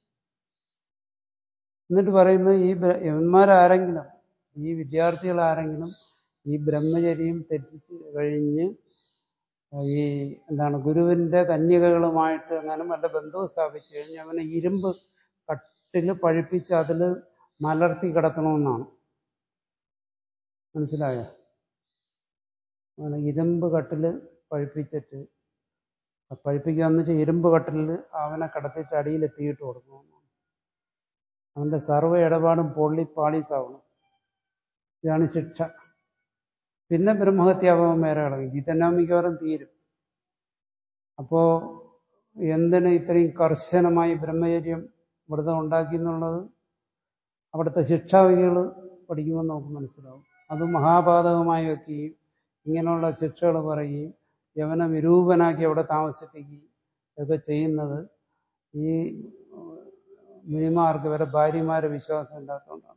എന്നിട്ട് പറയുന്നത് ഈ ബ്ര- യവന്മാരാരെങ്കിലും ഈ വിദ്യാർത്ഥികൾ ആരെങ്കിലും ഈ ബ്രഹ്മചര്യം തെറ്റിച്ച് കഴിഞ്ഞ് ഈ എന്താണ് ഗുരുവിന്റെ കന്യകകളുമായിട്ട് അങ്ങനെ വല്ല ബന്ധവും സ്ഥാപിച്ചു കഴിഞ്ഞ് അവനെ ഇരുമ്പ് കട്ടില് പഴിപ്പിച്ച് അതിൽ മലർത്തി കിടത്തണമെന്നാണ് മനസ്സിലായോ അങ്ങനെ ഇരുമ്പ് കട്ടില് പഴിപ്പിച്ചിട്ട് പഴിപ്പിക്കുക എന്ന് വെച്ചാൽ ഇരുമ്പ് കട്ടിലിൽ അവനെ കിടത്തിയിട്ട് അടിയിൽ എത്തിയിട്ട് കൊടുക്കണമെന്നാണ് അവന്റെ സർവ്വ ഇടപാടും പൊള്ളി പാളീസാവണം ഇതാണ് ശിക്ഷ പിന്നെ ബ്രഹ്മഹത്യാപം വേറെ കിടക്കും ഈ തന്നെ മിക്കവാറും തീരും അപ്പോ എന്തിന് ഇത്രയും കർശനമായി ബ്രഹ്മചര്യം വ്രതം ഉണ്ടാക്കി എന്നുള്ളത് അവിടുത്തെ ശിക്ഷാവിധികൾ പഠിക്കുമ്പോൾ നമുക്ക് മനസ്സിലാവും അത് മഹാപാതകമായി വെക്കുകയും ഇങ്ങനെയുള്ള ശിക്ഷകൾ പറയുകയും യവനെ വിരൂപനാക്കി അവിടെ താമസിപ്പിക്കുകയും ഒക്കെ ചെയ്യുന്നത് ഈ മുനിമാർക്ക് ഇവരെ ഭാര്യമാരെ വിശ്വാസം ഇല്ലാത്തതുകൊണ്ടാണ്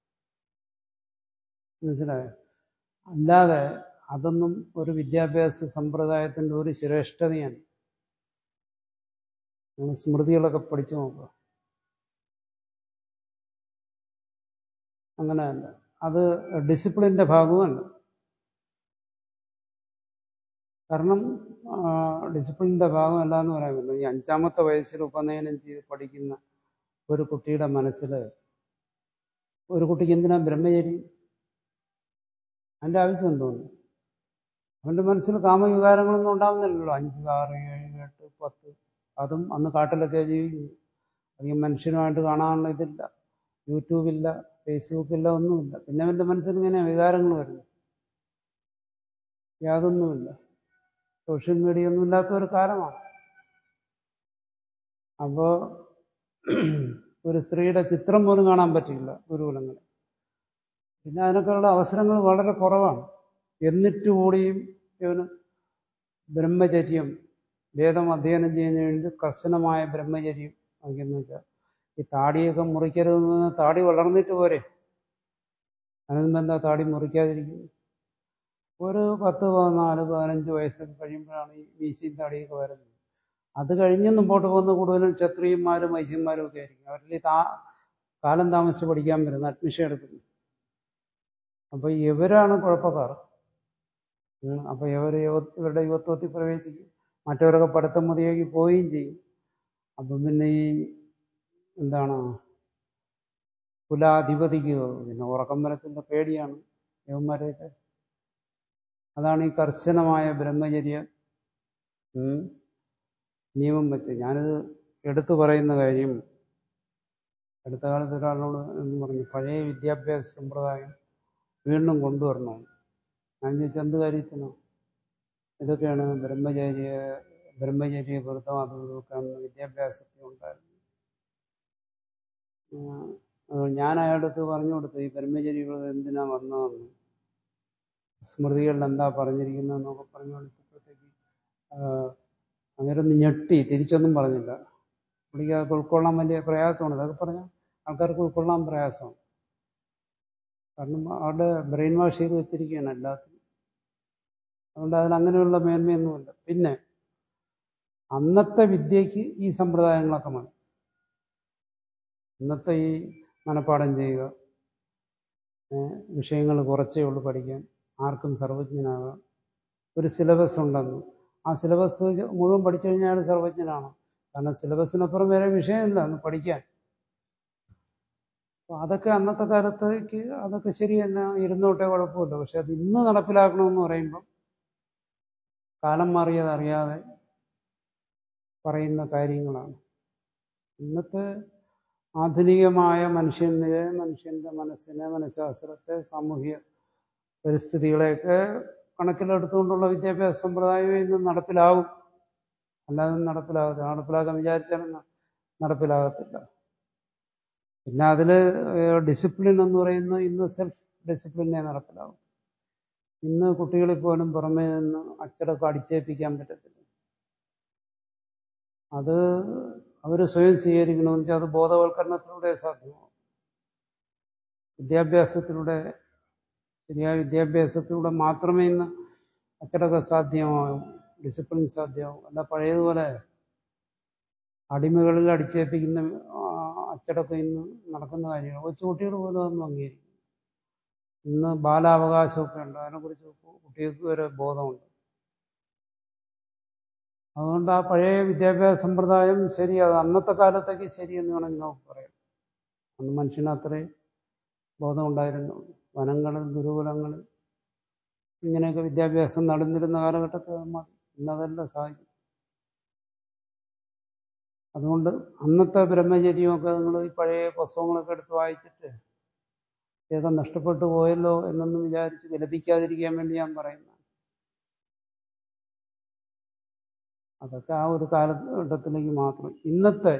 മനസ്സിലായോ അല്ലാതെ അതൊന്നും ഒരു വിദ്യാഭ്യാസ സമ്പ്രദായത്തിന്റെ ഒരു ശ്രേഷ്ഠതയാണ് നിങ്ങൾ സ്മൃതികളൊക്കെ പഠിച്ചു നോക്കുക അങ്ങനെയല്ല അത് ഡിസിപ്ലിന്റെ ഭാഗവുമല്ല കാരണം ഡിസിപ്ലിന്റെ ഭാഗമല്ല എന്ന് പറയാൻ പറ്റില്ല ഈ അഞ്ചാമത്തെ വയസ്സിൽ ഉപനയനം ചെയ്ത് പഠിക്കുന്ന ഒരു കുട്ടിയുടെ മനസ്സിൽ ഒരു കുട്ടിക്ക് എന്തിനാ ബ്രഹ്മചര്യം അതിന്റെ ആവശ്യം എന്തോന്നു അവന്റെ മനസ്സിൽ കാമവികാരങ്ങളൊന്നും ഉണ്ടാവുന്നില്ലല്ലോ അഞ്ച് ആറ് ഏഴ് എട്ട് പത്ത് അതും അന്ന് കാട്ടിലൊക്കെ ജീവിക്കുന്നു അധികം മനുഷ്യനുമായിട്ട് കാണാനുള്ള ഇതില്ല യൂട്യൂബില്ല ഫേസ്ബുക്കില്ല ഒന്നുമില്ല പിന്നെ അവന്റെ മനസ്സിൽ ഇങ്ങനെ വികാരങ്ങൾ വരുന്നു യാതൊന്നുമില്ല സോഷ്യൽ മീഡിയ ഒന്നും ഇല്ലാത്ത ഒരു കാലമാണ് അപ്പോ ഒരു സ്ത്രീയുടെ ചിത്രം പോലും കാണാൻ പറ്റില്ല ഗുരുകുലങ്ങളിൽ പിന്നെ അതിനൊക്കെയുള്ള അവസരങ്ങൾ വളരെ കുറവാണ് എന്നിട്ട് കൂടിയും ഇവന് ബ്രഹ്മചര്യം വേദം അധ്യയനം ചെയ്യുന്നതിന് വേണ്ടി കർശനമായ ബ്രഹ്മചര്യം ആക്കിയെന്ന് വെച്ചാൽ ഈ താടിയൊക്കെ മുറിക്കരുതെന്ന് പറഞ്ഞാൽ താടി വളർന്നിട്ട് പോരെ അതിനൊന്നും എന്താ താടി മുറിക്കാതിരിക്കുന്നത് ഒരു പത്ത് പതിനാല് പതിനഞ്ച് വയസ്സൊക്കെ കഴിയുമ്പോഴാണ് ഈ വീശിയും താടിയൊക്കെ വരുന്നത് അത് കഴിഞ്ഞ് മുമ്പോട്ട് പോകുന്ന കൂടുതലും ക്ഷത്രിയന്മാരും വൈശ്യന്മാരും ഒക്കെ ആയിരിക്കും അവരിൽ ഈ താ കാലം താമസിച്ച് പഠിക്കാൻ വരുന്നത് അഡ്മിഷൻ എടുക്കുന്നത് അപ്പൊ ഇവരാണ് കുഴപ്പക്കാർ ഉം. അപ്പൊ ഇവർ യുവ- ഇവരുടെ യുവത്വത്തിൽ പ്രവേശിക്കും മറ്റവരൊക്കെ പഠിത്തം മതിയാക്കി പോവുകയും ചെയ്യും അപ്പം പിന്നെ ഈ എന്താണ് കുലാധിപതിക്ക് പിന്നെ ഉറക്കം വരത്തിന്റെ പേടിയാണ് യവന്മാരെയൊക്കെ അതാണ് ഈ കർശനമായ ബ്രഹ്മചര്യ ഉം, നിയമം വെച്ച് ഞാനിത് എടുത്തു പറയുന്ന കാര്യം അടുത്ത കാലത്ത് ഒരാളോട് എന്ന് പറഞ്ഞു പഴയ വിദ്യാഭ്യാസ സമ്പ്രദായം വീണ്ടും കൊണ്ടുവരണം ഞാൻ ചോദിച്ചു എന്ത് കാര്യത്തിനോ ഇതൊക്കെയാണ് ബ്രഹ്മചര്യ ബ്രഹ്മചര്യ വ്രതം അതും ഇതൊക്കെ അന്ന് വിദ്യാഭ്യാസത്തിൽ ഉണ്ടായിരുന്നു ഉം, അത് ഞാൻ അയാളുടെ അടുത്ത് പറഞ്ഞു കൊടുത്തു ഈ ബ്രഹ്മചര്യ വ്രതം എന്തിനാ വന്നതെന്ന് സ്മൃതികളിൽ എന്താ പറഞ്ഞിരിക്കുന്നതെന്നൊക്കെ പറഞ്ഞു കൊടുത്തപ്പോഴത്തേക്ക് അങ്ങനെ ഞെട്ടി തിരിച്ചൊന്നും പറഞ്ഞില്ല പുള്ളിക്ക് അതൊക്കെ ഉൾക്കൊള്ളാൻ വലിയ പ്രയാസമാണ് ഇതൊക്കെ പറഞ്ഞാൽ ആൾക്കാർക്ക് ഉൾക്കൊള്ളാൻ പ്രയാസമാണ് കാരണം അവരുടെ ബ്രെയിൻ വാഷ് ചെയ്ത് വെച്ചിരിക്കുകയാണ് എല്ലാത്തിനും അതുകൊണ്ട് അതിന് അങ്ങനെയുള്ള മേന്മയൊന്നുമില്ല പിന്നെ അന്നത്തെ വിദ്യയ്ക്ക് ഈ സമ്പ്രദായങ്ങളൊക്കെ മതി ഇന്നത്തെ ഈ മനഃപ്പാഠം ചെയ്യുക വിഷയങ്ങൾ കുറച്ചേ ഉള്ളൂ പഠിക്കാൻ ആർക്കും സർവജ്ഞനാകാം ഒരു സിലബസ് ഉണ്ടെന്ന് ആ സിലബസ് മുഴുവൻ പഠിച്ചു കഴിഞ്ഞാൽ സർവജ്ഞനാണ് കാരണം സിലബസിനപ്പുറം വേറെ വിഷയമില്ല അന്ന് പഠിക്കാൻ അപ്പോൾ അതൊക്കെ അന്നത്തെ കാലത്തേക്ക് അതൊക്കെ ശരി തന്നെ ഇരുന്നോട്ടെ കുഴപ്പമില്ല പക്ഷെ അത് ഇന്ന് നടപ്പിലാക്കണമെന്ന് പറയുമ്പം കാലം മാറിയത് അറിയാതെ പറയുന്ന കാര്യങ്ങളാണ് ഇന്നത്തെ ആധുനികമായ മനുഷ്യനെ മനുഷ്യന്റെ മനസ്സിനെ മനഃശാസ്ത്രത്തെ സാമൂഹിക പരിസ്ഥിതികളെയൊക്കെ കണക്കിലെടുത്തുകൊണ്ടുള്ള വിദ്യാഭ്യാസ സമ്പ്രദായം ഇന്ന് നടപ്പിലാവും അല്ലാതെ നടപ്പിലാകത്തില്ല നടപ്പിലാക്കാൻ വിചാരിച്ചാലും നടപ്പിലാകത്തില്ല പിന്നെ അതിൽ ഡിസിപ്ലിൻ എന്ന് പറയുന്നത് ഇന്ന് സെൽഫ് ഡിസിപ്ലിനെ നടപ്പിലാവും ഇന്ന് കുട്ടികളിൽ പോലും പുറമേ നിന്ന് അച്ചടക്കം അടിച്ചേൽപ്പിക്കാൻ പറ്റത്തില്ല അത് അവർ സ്വയം സ്വീകരിക്കണമെന്ന് വെച്ചാൽ അത് ബോധവൽക്കരണത്തിലൂടെ സാധ്യമാവും വിദ്യാഭ്യാസത്തിലൂടെ ശരിയായ വിദ്യാഭ്യാസത്തിലൂടെ മാത്രമേ ഇന്ന് അച്ചടക്കം സാധ്യമാവും ഡിസിപ്ലിൻ സാധ്യമാവും അല്ല പഴയതുപോലെ അടിമകളിൽ അടിച്ചേൽപ്പിക്കുന്ന അച്ചടക്കം ഇന്ന് നടക്കുന്ന കാര്യങ്ങൾ കൊച്ചുകുട്ടികൾ പോലും അതൊന്നും അംഗീകരിക്കും ഇന്ന് ബാലാവകാശമൊക്കെ ഉണ്ട് അതിനെക്കുറിച്ച് കുട്ടികൾക്ക് വരെ ബോധമുണ്ട് അതുകൊണ്ട് ആ പഴയ വിദ്യാഭ്യാസ സമ്പ്രദായം ശരി അത് അന്നത്തെ കാലത്തേക്ക് ശരിയെന്ന് വേണമെങ്കിൽ നമുക്ക് പറയാം അന്ന് മനുഷ്യന് അത്രയും ബോധമുണ്ടായിരുന്നു വനങ്ങളിൽ ഗുരുകുലങ്ങളിൽ ഇങ്ങനെയൊക്കെ വിദ്യാഭ്യാസം നടന്നിരുന്ന കാലഘട്ടത്തിൽ മതി ഇന്നതല്ല സാഹചര്യം അതുകൊണ്ട് അന്നത്തെ ബ്രഹ്മചര്യമൊക്കെ നിങ്ങൾ ഈ പഴയ പുസ്തകങ്ങളൊക്കെ എടുത്ത് വായിച്ചിട്ട് ഇതൊക്കെ നഷ്ടപ്പെട്ടു പോയല്ലോ എന്നൊന്നും വിചാരിച്ച് വിലപിക്കാതിരിക്കാൻ വേണ്ടി ഞാൻ പറയുന്നു അതൊക്കെ ആ ഒരു കാലഘട്ടത്തിലേക്ക് മാത്രം ഇന്നത്തെ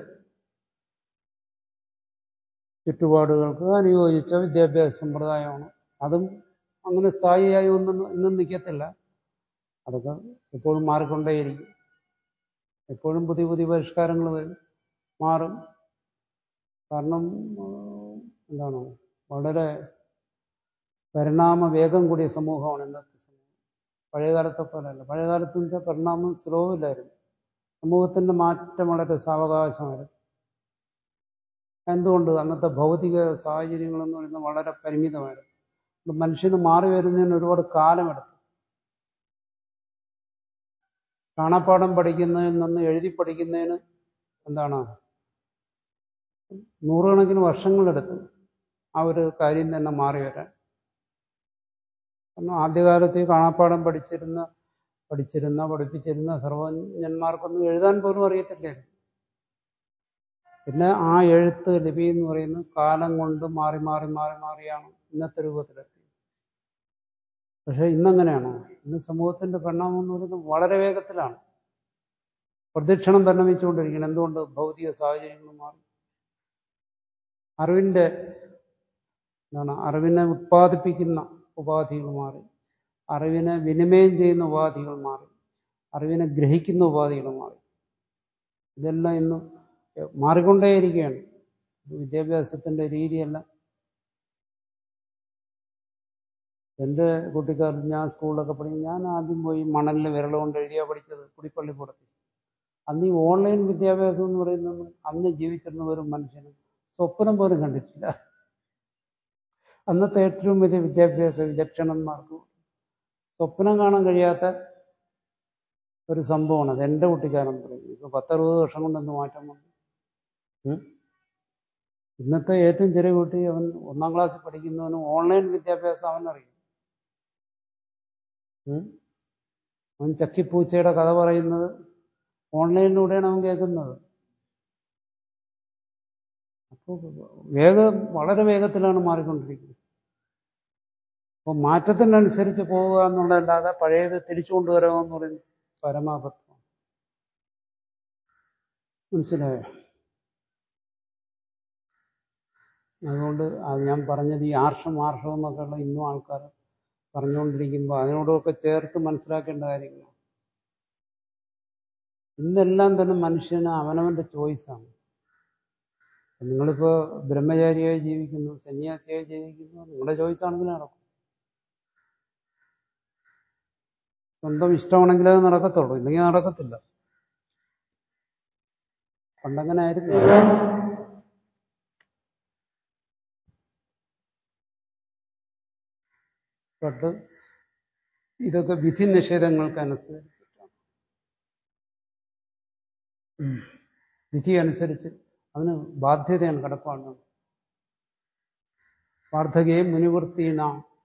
ചുറ്റുപാടുകൾക്ക് അനുയോജിച്ച വിദ്യാഭ്യാസ സമ്പ്രദായമാണ് അതും അങ്ങനെ സ്ഥായിയായി ഒന്നും ഇന്നും നിൽക്കത്തില്ല അതൊക്കെ എപ്പോഴും മാറിക്കൊണ്ടേയിരിക്കും എപ്പോഴും പുതിയ പുതിയ പരിഷ്കാരങ്ങൾ വരും മാറും കാരണം എന്താണ് വളരെ പരിണാമ വേഗം കൂടിയ സമൂഹമാണ് ഇന്നത്തെ സമൂഹം പഴയകാലത്തെ പോലെയല്ല പഴയകാലത്ത് വെച്ചാൽ പരിണാമം സ്ലോ ഇല്ലായിരുന്നു സമൂഹത്തിന്റെ മാറ്റം വളരെ സാവകാശമായിരുന്നു എന്തുകൊണ്ട് അന്നത്തെ ഭൗതിക സാഹചര്യങ്ങളെന്ന് പറയുന്നത് വളരെ പരിമിതമായിരുന്നു മനുഷ്യന് മാറി വരുന്നതിന് ഒരുപാട് കാലമെടുത്തു കാണാപ്പാഠം പഠിക്കുന്നതിൽ നിന്ന് എഴുതി പഠിക്കുന്നതിന് എന്താണ് നൂറുകണക്കിന് വർഷങ്ങളെടുത്ത് ആ ഒരു കാര്യം തന്നെ മാറി വരാൻ കാരണം ആദ്യകാലത്ത് കാണാപ്പാഠം പഠിച്ചിരുന്ന പഠിച്ചിരുന്ന പഠിപ്പിച്ചിരുന്ന സർവജ്ഞന്മാർക്കൊന്നും എഴുതാൻ പോലും അറിയത്തില്ലായിരുന്നു പിന്നെ ആ എഴുത്ത് ലിപി എന്ന് പറയുന്നത് കാലം കൊണ്ട് മാറി മാറി മാറി മാറിയാണ് ഇന്നത്തെ രൂപത്തിലെത്തിയത് പക്ഷെ ഇന്നങ്ങനെയാണോ ഇന്ന് സമൂഹത്തിന്റെ പരിണാമം എന്ന് പറയുന്നത് വളരെ വേഗത്തിലാണ് പ്രദക്ഷിണം പരിണമിച്ചുകൊണ്ടിരിക്കണം എന്തുകൊണ്ട് ഭൗതിക സാഹചര്യങ്ങൾ മാറി അറിവിന്റെ എന്താണ് അറിവിനെ ഉത്പാദിപ്പിക്കുന്ന ഉപാധികൾ മാറി അറിവിനെ വിനിമയം ചെയ്യുന്ന ഉപാധികൾ മാറി അറിവിനെ ഗ്രഹിക്കുന്ന ഉപാധികൾ മാറി ഇതെല്ലാം ഇന്ന് മാറിക്കൊണ്ടേയിരിക്കുകയാണ് വിദ്യാഭ്യാസത്തിന്റെ രീതിയല്ല എൻ്റെ കുട്ടിക്കാലത്ത് ഞാൻ സ്കൂളിലൊക്കെ പഠിക്കും ഞാൻ ആദ്യം പോയി മണലിൽ വിരലുകൊണ്ട് എഴുതിയാ പഠിച്ചത് കുടിപ്പള്ളിപ്പുറത്ത് അന്ന് ഈ ഓൺലൈൻ വിദ്യാഭ്യാസം എന്ന് പറയുന്നത് അന്ന് ജീവിച്ചിരുന്ന ഒരു മനുഷ്യന് സ്വപ്നം പോലും കണ്ടിട്ടില്ല അന്നത്തെ ഏറ്റവും വലിയ വിദ്യാഭ്യാസ വിചക്ഷണന്മാർക്ക് സ്വപ്നം കാണാൻ കഴിയാത്ത ഒരു സംഭവമാണ് അത് എൻ്റെ കുട്ടിക്കാലം പറയുന്നത് ഇപ്പൊ പത്തറുപത് വർഷം കൊണ്ടൊന്ന് മാറ്റം വന്നു ഇന്നത്തെ ഏറ്റവും ചെറിയ കുട്ടി അവൻ ഒന്നാം ക്ലാസ്സിൽ പഠിക്കുന്നവനും ഓൺലൈൻ വിദ്യാഭ്യാസം അവനറിയും അവൻ ചക്കിപ്പൂച്ചയുടെ കഥ പറയുന്നത് ഓൺലൈനിലൂടെയാണ് അവൻ കേൾക്കുന്നത് അപ്പോൾ വേഗം വളരെ വേഗത്തിലാണ് മാറിക്കൊണ്ടിരിക്കുന്നത് അപ്പോൾ മാറ്റത്തിനനുസരിച്ച് പോവുക എന്നുള്ളതല്ലാതെ പഴയത് തിരിച്ചു കൊണ്ടുവരിക എന്ന് പറയുന്നത് പരമാബദ്ധം മനസ്സിലായോ അതുകൊണ്ട് അത് ഞാൻ പറഞ്ഞത് ഈ ആർഷം ആർഷം എന്നൊക്കെയുള്ള ഇന്നും ആൾക്കാർ പറഞ്ഞുകൊണ്ടിരിക്കുമ്പോൾ അതിനോടൊക്കെ ചേർത്ത് മനസ്സിലാക്കേണ്ട കാര്യങ്ങളാണ് ഇന്നെല്ലാം തന്നെ മനുഷ്യന് അവനവന്റെ ചോയ്സാണ് നിങ്ങളിപ്പോൾ ബ്രഹ്മചാരിയായി ജീവിക്കുന്നു സന്യാസിയായി ജീവിക്കുന്നു നിങ്ങളുടെ ചോയ്സ് ആണെങ്കിൽ നടക്കും സ്വന്തം ഇഷ്ടമാണെങ്കിൽ അത് നടക്കത്തുള്ളൂ ഇല്ലെങ്കിൽ നടക്കത്തില്ല പണ്ടങ്ങനെ ആയിരുന്നു തൊട്ട് ഇതൊക്കെ വിധി നിഷേധങ്ങൾക്കനുസരിച്ചിട്ടാണ് ഉം. വിധി അനുസരിച്ച് അതിന് ബാധ്യതയാണ് കടപ്പാടാണ് വാർദ്ധകയെ മുനിവൃത്തീണ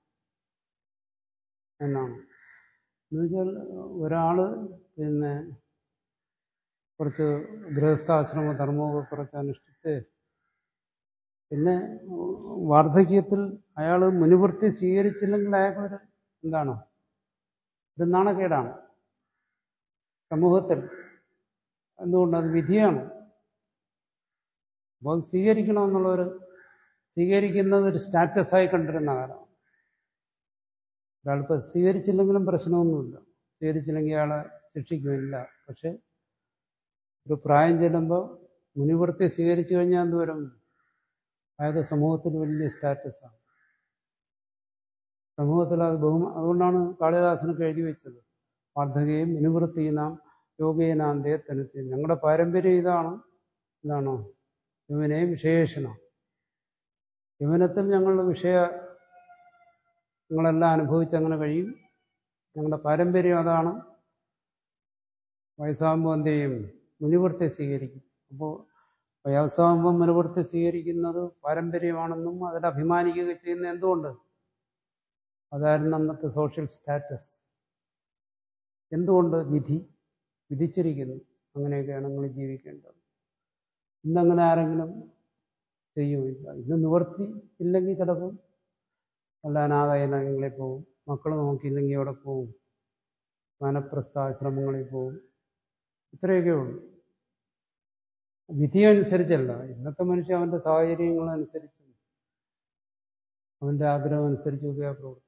എന്നാണ് എന്നുവെച്ചാൽ ഒരാള് പിന്നെ കുറച്ച് ഗൃഹസ്ഥാശ്രമ ധർമ്മമൊക്കെ കുറച്ച് അനുഷ്ഠിച്ച് പിന്നെ വാർദ്ധക്യത്തിൽ അയാൾ മുനിവൃത്തി സ്വീകരിച്ചില്ലെങ്കിൽ അയാൾക്കൊരു എന്താണ് ഇത് നാണക്കേടാണ് സമൂഹത്തിൽ എന്തുകൊണ്ട് അത് വിധിയാണ് അപ്പോൾ അത് സ്വീകരിക്കണമെന്നുള്ളൊരു സ്വീകരിക്കുന്നത് ഒരു സ്റ്റാറ്റസായി കണ്ടിരുന്ന കാലമാണ് ഒരാളിപ്പോൾ സ്വീകരിച്ചില്ലെങ്കിലും പ്രശ്നമൊന്നുമില്ല സ്വീകരിച്ചില്ലെങ്കിൽ അയാളെ ശിക്ഷിക്കുമില്ല പക്ഷെ ഒരു പ്രായം ചെല്ലുമ്പോൾ മുനിവൃത്തി സ്വീകരിച്ചു കഴിഞ്ഞാൽ എന്തുവരും അയാൾക്ക് സമൂഹത്തിൽ വലിയ സ്റ്റാറ്റസാണ് സമൂഹത്തിൽ അത് ബഹുമ അതുകൊണ്ടാണ് കാളിദാസനൊക്കെ എഴുതി വെച്ചത് വാർദ്ധകയും മുനിവൃത്തിനാം യോഗേനാന്തേ തനത്തി ഞങ്ങളുടെ പാരമ്പര്യം ഇതാണ് എന്താണോ യവനെ വിശേഷണം യവനത്തിൽ ഞങ്ങളുടെ വിഷയ നിങ്ങളെല്ലാം അനുഭവിച്ചങ്ങനെ കഴിയും ഞങ്ങളുടെ പാരമ്പര്യം അതാണ് വയസ്സാകുമ്പോൾ എന്ത് ചെയ്യും മുനിവൃത്തി സ്വീകരിക്കും അപ്പോൾ വയസ്സാകുമ്പോൾ മുനിവൃത്തി സ്വീകരിക്കുന്നത് പാരമ്പര്യമാണെന്നും അതിൽ അഭിമാനിക്കുക ചെയ്യുന്ന എന്തുകൊണ്ട് അതായിരുന്നു അന്നത്തെ സോഷ്യൽ സ്റ്റാറ്റസ് എന്തുകൊണ്ട് വിധി വിധിച്ചിരിക്കുന്നു അങ്ങനെയൊക്കെയാണ് നിങ്ങൾ ജീവിക്കേണ്ടത് ഇന്നങ്ങനെ ആരെങ്കിലും ചെയ്യുമില്ല ഇന്ന് നിവർത്തി ഇല്ലെങ്കിൽ ചിലപ്പോൾ വല്ല അനാഥാലയങ്ങളിൽ പോവും മക്കൾ നോക്കിയില്ലെങ്കിൽ അവിടെ പോവും വനപ്രസ്ഥാശ്രമങ്ങളിൽ പോവും ഇത്രയൊക്കെ ഉള്ളൂ വിധി അനുസരിച്ചല്ല ഇന്നത്തെ മനുഷ്യൻ അവന്റെ സാഹചര്യങ്ങളനുസരിച്ച് അവന്റെ ആഗ്രഹം അനുസരിച്ചൊക്കെ പ്രവർത്തിക്കും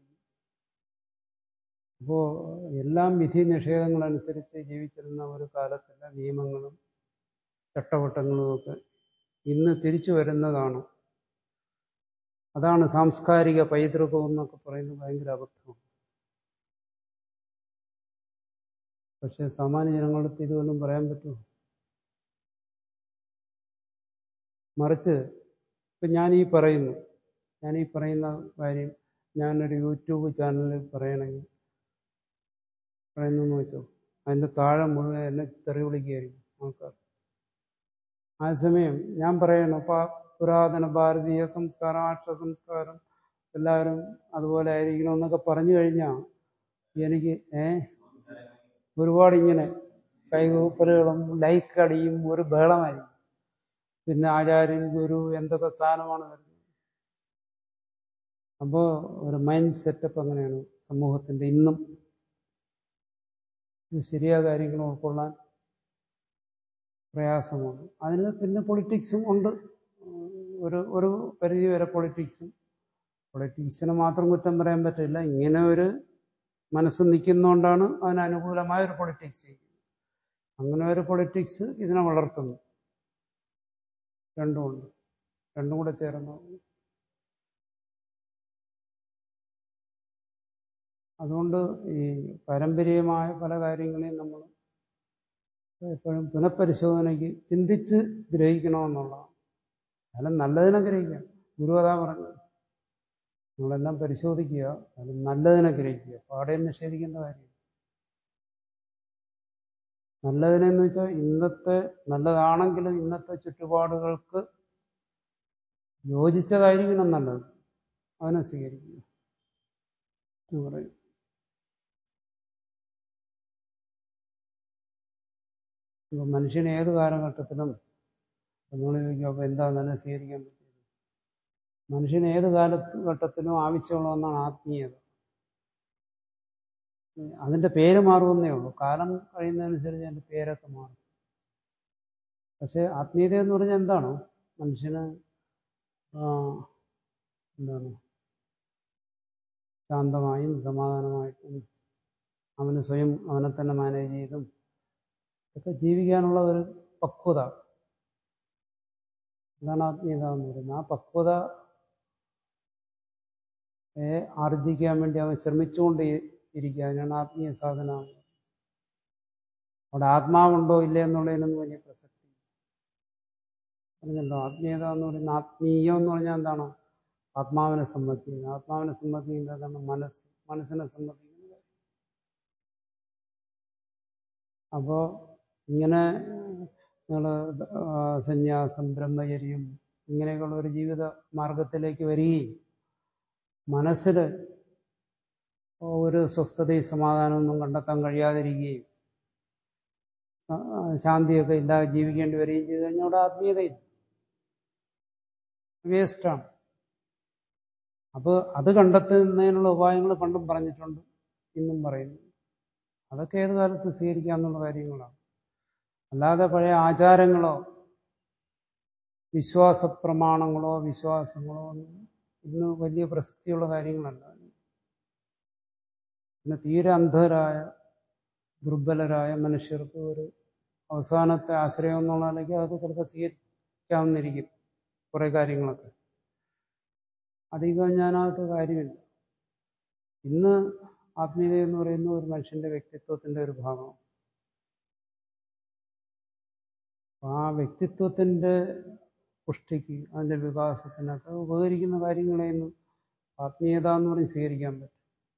അപ്പോൾ എല്ലാം വിധി നിഷേധങ്ങളനുസരിച്ച് ജീവിച്ചിരുന്ന ഒരു കാലത്തുള്ള നിയമങ്ങളും ചട്ടവട്ടങ്ങളും ഒക്കെ ഇന്ന് തിരിച്ചു വരുന്നതാണ് അതാണ് സാംസ്കാരിക പൈതൃകം എന്നൊക്കെ പറയുന്നത് ഭയങ്കര അബദ്ധമാണ് പക്ഷെ സാമാന്യ ജനങ്ങളുടെ ഇതുകൊണ്ടും പറയാൻ പറ്റുമോ മറിച്ച് ഇപ്പം ഞാൻ ഈ പറയുന്നു ഞാൻ ഈ പറയുന്ന കാര്യം ഞാനൊരു യൂട്യൂബ് ചാനലിൽ പറയണമെങ്കിൽ പറയുന്നു വെച്ചോ അതിൻ്റെ താഴെ മുഴുവൻ എന്നെ തെറി വിളിക്കുകയായിരിക്കും ആൾക്കാർ ആ സമയം ഞാൻ പറയണം അപ്പോൾ പുരാതന ഭാരതീയ സംസ്കാരം ആഷ്ട്ര സംസ്കാരം എല്ലാവരും അതുപോലെ ആയിരിക്കണം എന്നൊക്കെ പറഞ്ഞു കഴിഞ്ഞാൽ എനിക്ക് ഏ ഒരുപാട് ഇങ്ങനെ കൈകൂപ്പലുകളും ലൈക്ക് അടിയും ഒരു ബഹളമായിരിക്കും പിന്നെ ആചാര്യൻ ഗുരു എന്തൊക്കെ സ്ഥാനമാണ് വരുന്നത് അപ്പോൾ ഒരു മൈൻഡ് സെറ്റപ്പ് അങ്ങനെയാണ് സമൂഹത്തിന്റെ ഇന്നും ശരിയായ കാര്യങ്ങൾ ഉൾക്കൊള്ളാൻ പ്രയാസമാണ് അതിന് പിന്നെ പൊളിറ്റിക്സും ഉണ്ട് ഒരു ഒരു പരിധി വരെ പൊളിറ്റിക്സും പൊളിറ്റിക്സിനെ മാത്രം കുറ്റം പറയാൻ പറ്റില്ല ഇങ്ങനെ ഒരു മനസ്സ് നിൽക്കുന്നതുകൊണ്ടാണ് അതിന് അനുകൂലമായ ഒരു പൊളിറ്റിക്സ് ചെയ്യുന്നത് അങ്ങനെ ഒരു പൊളിറ്റിക്സ് ഇതിനെ വളർത്തുന്നു രണ്ടുമുണ്ട് രണ്ടും കൂടെ ചേർന്ന് അതുകൊണ്ട് ഈ പാരമ്പര്യമായ പല കാര്യങ്ങളെയും നമ്മൾ എപ്പോഴും പുനഃപരിശോധനയ്ക്ക് ചിന്തിച്ച് ഗ്രഹിക്കണമെന്നുള്ളതാണ് അതിലും നല്ലതിനെ ഗ്രഹിക്കാം ഗുരു അതാ പറഞ്ഞത് നിങ്ങളെല്ലാം പരിശോധിക്കുക അതിൽ നല്ലതിനെ ഗ്രഹിക്കുക പാടെ നിഷേധിക്കേണ്ട കാര്യം നല്ലതിനെന്ന് വെച്ചാൽ ഇന്നത്തെ നല്ലതാണെങ്കിലും ഇന്നത്തെ ചുറ്റുപാടുകൾക്ക് യോജിച്ചതായിരിക്കണം നല്ലത് അതിനെ സ്വീകരിക്കുക എന്ന് പറയും ഇപ്പൊ മനുഷ്യൻ ഏത് കാലഘട്ടത്തിലും നിങ്ങൾ ചോദിക്കും അപ്പോൾ എന്താ തന്നെ സ്വീകരിക്കാൻ പറ്റിയത് മനുഷ്യൻ ഏത് കാലഘട്ടത്തിലും ആവശ്യമുള്ള ഒന്നാണ് ആത്മീയത അതിന്റെ പേര് മാറുമെന്നേ ഉള്ളൂ കാലം കഴിയുന്നതനുസരിച്ച് അതിന്റെ പേരൊക്കെ മാറും പക്ഷെ ആത്മീയത എന്ന് പറഞ്ഞാൽ എന്താണ് മനുഷ്യന് എന്താണ് ശാന്തമായും സമാധാനമായിട്ടും അവന് സ്വയം അവനെ തന്നെ മാനേജ് ചെയ്തും ഒക്കെ ജീവിക്കാനുള്ള ഒരു പക്വത അതാണ് ആത്മീയത എന്ന് പറയുന്നത് ആ പക്വത ആർജിക്കാൻ വേണ്ടി അവൻ ശ്രമിച്ചുകൊണ്ട് ഇരിക്കുക അതിനാണ് ആത്മീയ സാധന അവിടെ ആത്മാവുണ്ടോ ഇല്ലേ എന്നുള്ളതിനൊന്നും വലിയ പ്രസക്തി പറഞ്ഞല്ലോ ആത്മീയത എന്ന് പറയുന്നത് ആത്മീയം എന്ന് പറഞ്ഞാൽ എന്താണ് ആത്മാവിനെ സംബന്ധിക്കുന്നത് ആത്മാവിനെ സംബന്ധിക്കുന്നത് എന്താണ് മനസ്സ് മനസ്സിനെ സംബന്ധിക്കുന്ന കാര്യം അപ്പോൾ ഇങ്ങനെ നിങ്ങൾ സന്യാസം ബ്രഹ്മചര്യം ഇങ്ങനെയൊക്കെയുള്ള ഒരു ജീവിത മാർഗത്തിലേക്ക് വരികയും മനസ്സിൽ ഒരു സ്വസ്ഥതയും സമാധാനമൊന്നും കണ്ടെത്താൻ കഴിയാതിരിക്കുകയും ശാന്തിയൊക്കെ ഇല്ലാതെ ജീവിക്കേണ്ടി വരികയും ചെയ്തു കഴിഞ്ഞാൽ അവിടെ ആത്മീയതയില്ല വേസ്റ്റാണ് അപ്പോൾ അത് കണ്ടെത്തുന്നതിനുള്ള ഉപായങ്ങൾ പണ്ടും പറഞ്ഞിട്ടുണ്ട് ഇന്നും പറയുന്നു അതൊക്കെ ഏത് കാലത്ത് സ്വീകരിക്കാമെന്നുള്ള കാര്യങ്ങളാണ് അല്ലാതെ പഴയ ആചാരങ്ങളോ വിശ്വാസ പ്രമാണങ്ങളോ വിശ്വാസങ്ങളോ ഒന്നും ഇന്ന് വലിയ പ്രസക്തിയുള്ള കാര്യങ്ങളല്ല പിന്നെ തീരെ അന്ധരായ ദുർബലരായ മനുഷ്യർക്ക് ഒരു അവസാനത്തെ ആശ്രയം എന്നുള്ള നിലയ്ക്ക് അതൊക്കെ ചിലപ്പോൾ സ്വീകരിക്കാവുന്നിരിക്കും കുറേ കാര്യങ്ങളൊക്കെ അധികം ഞാനകത്ത് കാര്യമില്ല ഇന്ന് ആത്മീയത എന്ന് പറയുന്ന ഒരു മനുഷ്യന്റെ വ്യക്തിത്വത്തിന്റെ ഒരു ഭാഗമാണ് ആ വ്യക്തിത്വത്തിന്റെ പുഷ്ടിക്ക് അതിന്റെ വികാസത്തിനൊക്കെ ഉപകരിക്കുന്ന കാര്യങ്ങളെയൊന്നും ആത്മീയത എന്ന് പറഞ്ഞ് സ്വീകരിക്കാൻ പറ്റും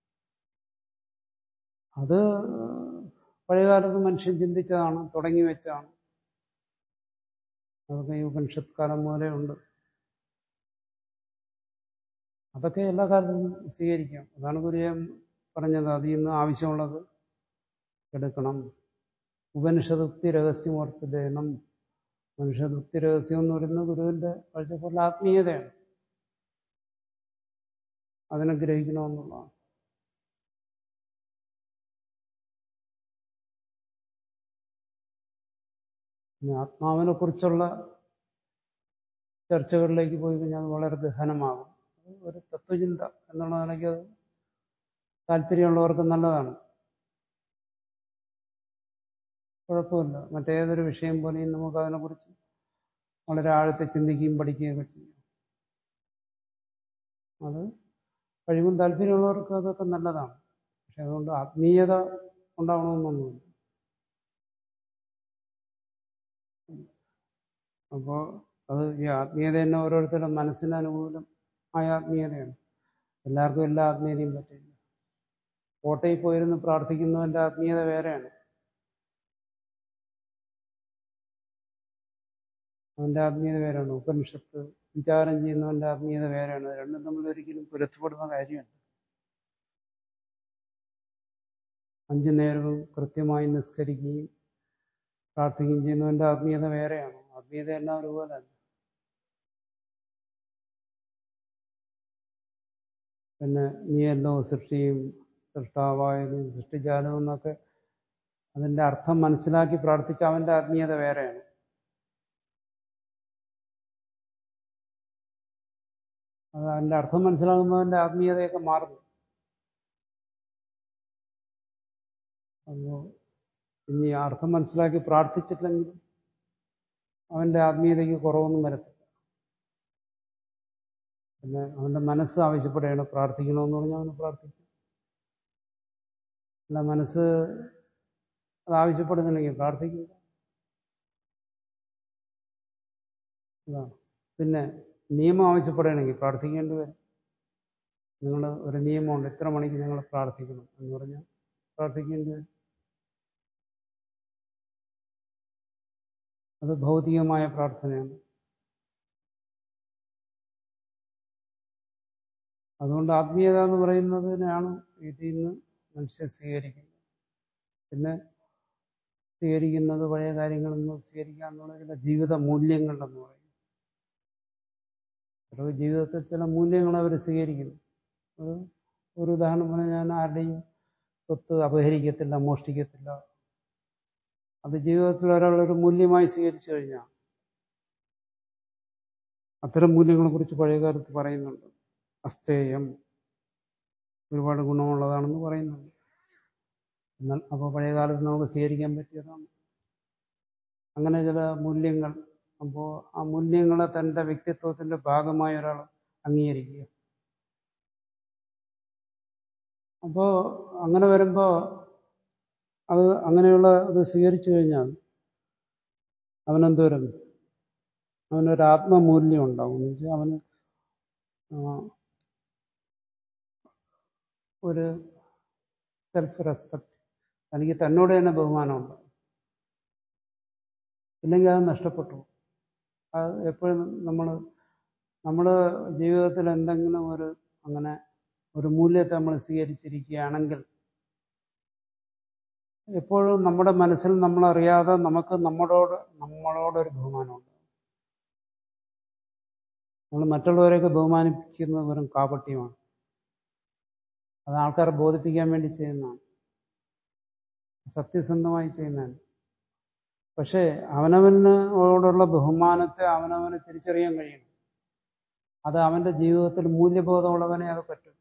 അത് പഴയകാലത്ത് മനുഷ്യൻ ചിന്തിച്ചതാണ് തുടങ്ങി വെച്ചാണ് അതൊക്കെ ഈ ഉപനിഷത്ത് കാലം മുതലേ ഉണ്ട് അതൊക്കെ എല്ലാ കാലത്തും സ്വീകരിക്കാം അതാണ് ഗുരുജൻ പറഞ്ഞത് അതിൽ നിന്ന് ആവശ്യമുള്ളത് എടുക്കണം ഉപനിഷതുക്തി രഹസ്യമോർത്തിടണം മനുഷ്യതുക്തി രഹസ്യം എന്ന് പറയുന്നത് ഗുരുവിന്റെ കാഴ്ചപ്പാടിൽ ആത്മീയതയാണ് അതിനെ ഗ്രഹിക്കണമെന്നുള്ളതാണ് ആത്മാവിനെ കുറിച്ചുള്ള ചർച്ചകളിലേക്ക് പോയി കഴിഞ്ഞാൽ അത് വളരെ ഗഹനമാകും ഒരു തത്വചിന്ത എന്നുള്ള നിലയ്ക്ക് അത് താല്പര്യമുള്ളവർക്ക് നല്ലതാണ് കുഴപ്പമില്ല മറ്റേതൊരു വിഷയം പോലെയും നമുക്ക് അതിനെക്കുറിച്ച് വളരെ ആഴത്തെ ചിന്തിക്കുകയും പഠിക്കുകയൊക്കെ ചെയ്യും അത് കഴിവും താല്പര്യമുള്ളവർക്ക് അതൊക്കെ നല്ലതാണ് പക്ഷെ അതുകൊണ്ട് ആത്മീയത ഉണ്ടാവണമെന്നൊന്നുമില്ല അപ്പോൾ അത് ഈ ആത്മീയത തന്നെ ഓരോരുത്തരുടെ മനസ്സിന് അനുകൂലം ആയ ആത്മീയതയാണ് എല്ലാവർക്കും എല്ലാ ആത്മീയതയും പറ്റില്ല കോട്ടയിൽ പോയിരുന്ന് പ്രാർത്ഥിക്കുന്നവന്റെ ആത്മീയത വേറെയാണ് അവന്റെ ആത്മീയത വേറെയാണ് ഉപനിഷത്ത് വിചാരം ചെയ്യുന്നവന്റെ ആത്മീയത വേറെയാണ് രണ്ടും തമ്മിൽ ഒരിക്കലും പുരത്തപ്പെടുന്ന കാര്യമാണ് അഞ്ചു നേരവും കൃത്യമായി നിസ്കരിക്കുകയും പ്രാർത്ഥിക്കുകയും ചെയ്യുന്നവന്റെ ആത്മീയത വേറെയാണ് ആത്മീയത എല്ലാം ഒരുപോലെയല്ല പിന്നെ നീയല്ലോ സൃഷ്ടിയും സൃഷ്ടാവായതും സൃഷ്ടിജാലവും എന്നൊക്കെ അതിന്റെ അർത്ഥം മനസ്സിലാക്കി പ്രാർത്ഥിച്ച അവന്റെ ആത്മീയത വേറെയാണ് അത് അതിന്റെ അർത്ഥം മനസ്സിലാകുന്നതിന്റെ ആത്മീയതയൊക്കെ മാറുന്നു അപ്പോൾ ഇനി അർത്ഥം മനസ്സിലാക്കി പ്രാർത്ഥിച്ചിട്ടില്ലെങ്കിൽ അവന്റെ ആത്മീയതയ്ക്ക് കുറവൊന്നും വരത്തില്ല പിന്നെ അവന്റെ മനസ്സ് ആവശ്യപ്പെടുകയാണ് പ്രാർത്ഥിക്കണമെന്ന് പറഞ്ഞാൽ അവന് പ്രാർത്ഥിക്കും അല്ല മനസ്സ് അത് ആവശ്യപ്പെടുന്നില്ലെങ്കിൽ പ്രാർത്ഥിക്കില്ല അതാണ് പിന്നെ നിയമം ആവശ്യപ്പെടുകയാണെങ്കിൽ പ്രാർത്ഥിക്കേണ്ടി വരും നിങ്ങൾ ഒരു നിയമമുണ്ട് ഇത്ര മണിക്ക് നിങ്ങൾ പ്രാർത്ഥിക്കണം എന്ന് പറഞ്ഞാൽ പ്രാർത്ഥിക്കേണ്ടി വരും അത് ഭൗതികമായ പ്രാർത്ഥനയാണ് അതുകൊണ്ട് ആത്മീയത എന്ന് പറയുന്നതിനാണ് ഇതിൽ നിന്ന് മനുഷ്യൻ സ്വീകരിക്കുന്നത് പിന്നെ സ്വീകരിക്കുന്നത് പഴയ കാര്യങ്ങളൊന്നും സ്വീകരിക്കുക എന്നുള്ള ചില ജീവിത മൂല്യങ്ങളെന്ന് പറയും അവരുടെ ജീവിതത്തിൽ ചില മൂല്യങ്ങൾ അവർ സ്വീകരിക്കുന്നു അത് ഒരു ഉദാഹരണം പറഞ്ഞാൽ ഞാൻ ആരുടെയും സ്വത്ത് അപഹരിക്കത്തില്ല മോഷ്ടിക്കത്തില്ല അത് ജീവിതത്തിൽ ഒരാളൊരു മൂല്യമായി സ്വീകരിച്ചു കഴിഞ്ഞാൽ അത്തരം മൂല്യങ്ങളെ കുറിച്ച് പഴയകാലത്ത് പറയുന്നുണ്ട് അസ്തേയം ഒരുപാട് ഗുണമുള്ളതാണെന്ന് പറയുന്നുണ്ട് എന്നാൽ അപ്പോൾ പഴയകാലത്ത് നമുക്ക് സ്വീകരിക്കാൻ പറ്റിയതാണ് അങ്ങനെ ചില മൂല്യങ്ങൾ അപ്പോൾ ആ മൂല്യങ്ങളെ തൻ്റെ വ്യക്തിത്വത്തിന്റെ ഭാഗമായി ഒരാൾ അംഗീകരിക്കുക അപ്പോൾ അങ്ങനെ വരുമ്പോൾ അത് അങ്ങനെയുള്ള ഇത് സ്വീകരിച്ചു കഴിഞ്ഞാൽ അവനെന്തോരം അവനൊരു ആത്മമൂല്യം ഉണ്ടാവും എന്ന് വെച്ചാൽ അവന് ഒരു സെൽഫ് റെസ്പെക്ട് തനിക്ക് തന്നോട് തന്നെ ബഹുമാനമുണ്ട് ഇല്ലെങ്കിൽ അത് നഷ്ടപ്പെട്ടു അത് എപ്പോഴും നമ്മൾ നമ്മൾ ജീവിതത്തിൽ എന്തെങ്കിലും ഒരു അങ്ങനെ ഒരു മൂല്യത്തെ നമ്മൾ സ്വീകരിച്ചിരിക്കുകയാണെങ്കിൽ എപ്പോഴും നമ്മുടെ മനസ്സിൽ നമ്മളറിയാതെ നമുക്ക് നമ്മളോട് നമ്മളോടൊരു ബഹുമാനമുണ്ട് നമ്മൾ മറ്റുള്ളവരെയൊക്കെ ബഹുമാനിക്കുന്നത് വെറും കാപട്യമാണ് അത് ആൾക്കാരെ ബോധിപ്പിക്കാൻ വേണ്ടി ചെയ്യുന്നതാണ് സത്യസന്ധമായി ചെയ്യുന്നതാണ് പക്ഷേ അവനവനോടുള്ള ബഹുമാനത്തെ അവനവന് തിരിച്ചറിയാൻ കഴിയണം അത് അവന്റെ ജീവിതത്തിൽ മൂല്യബോധമുള്ളവനെ അത് പറ്റും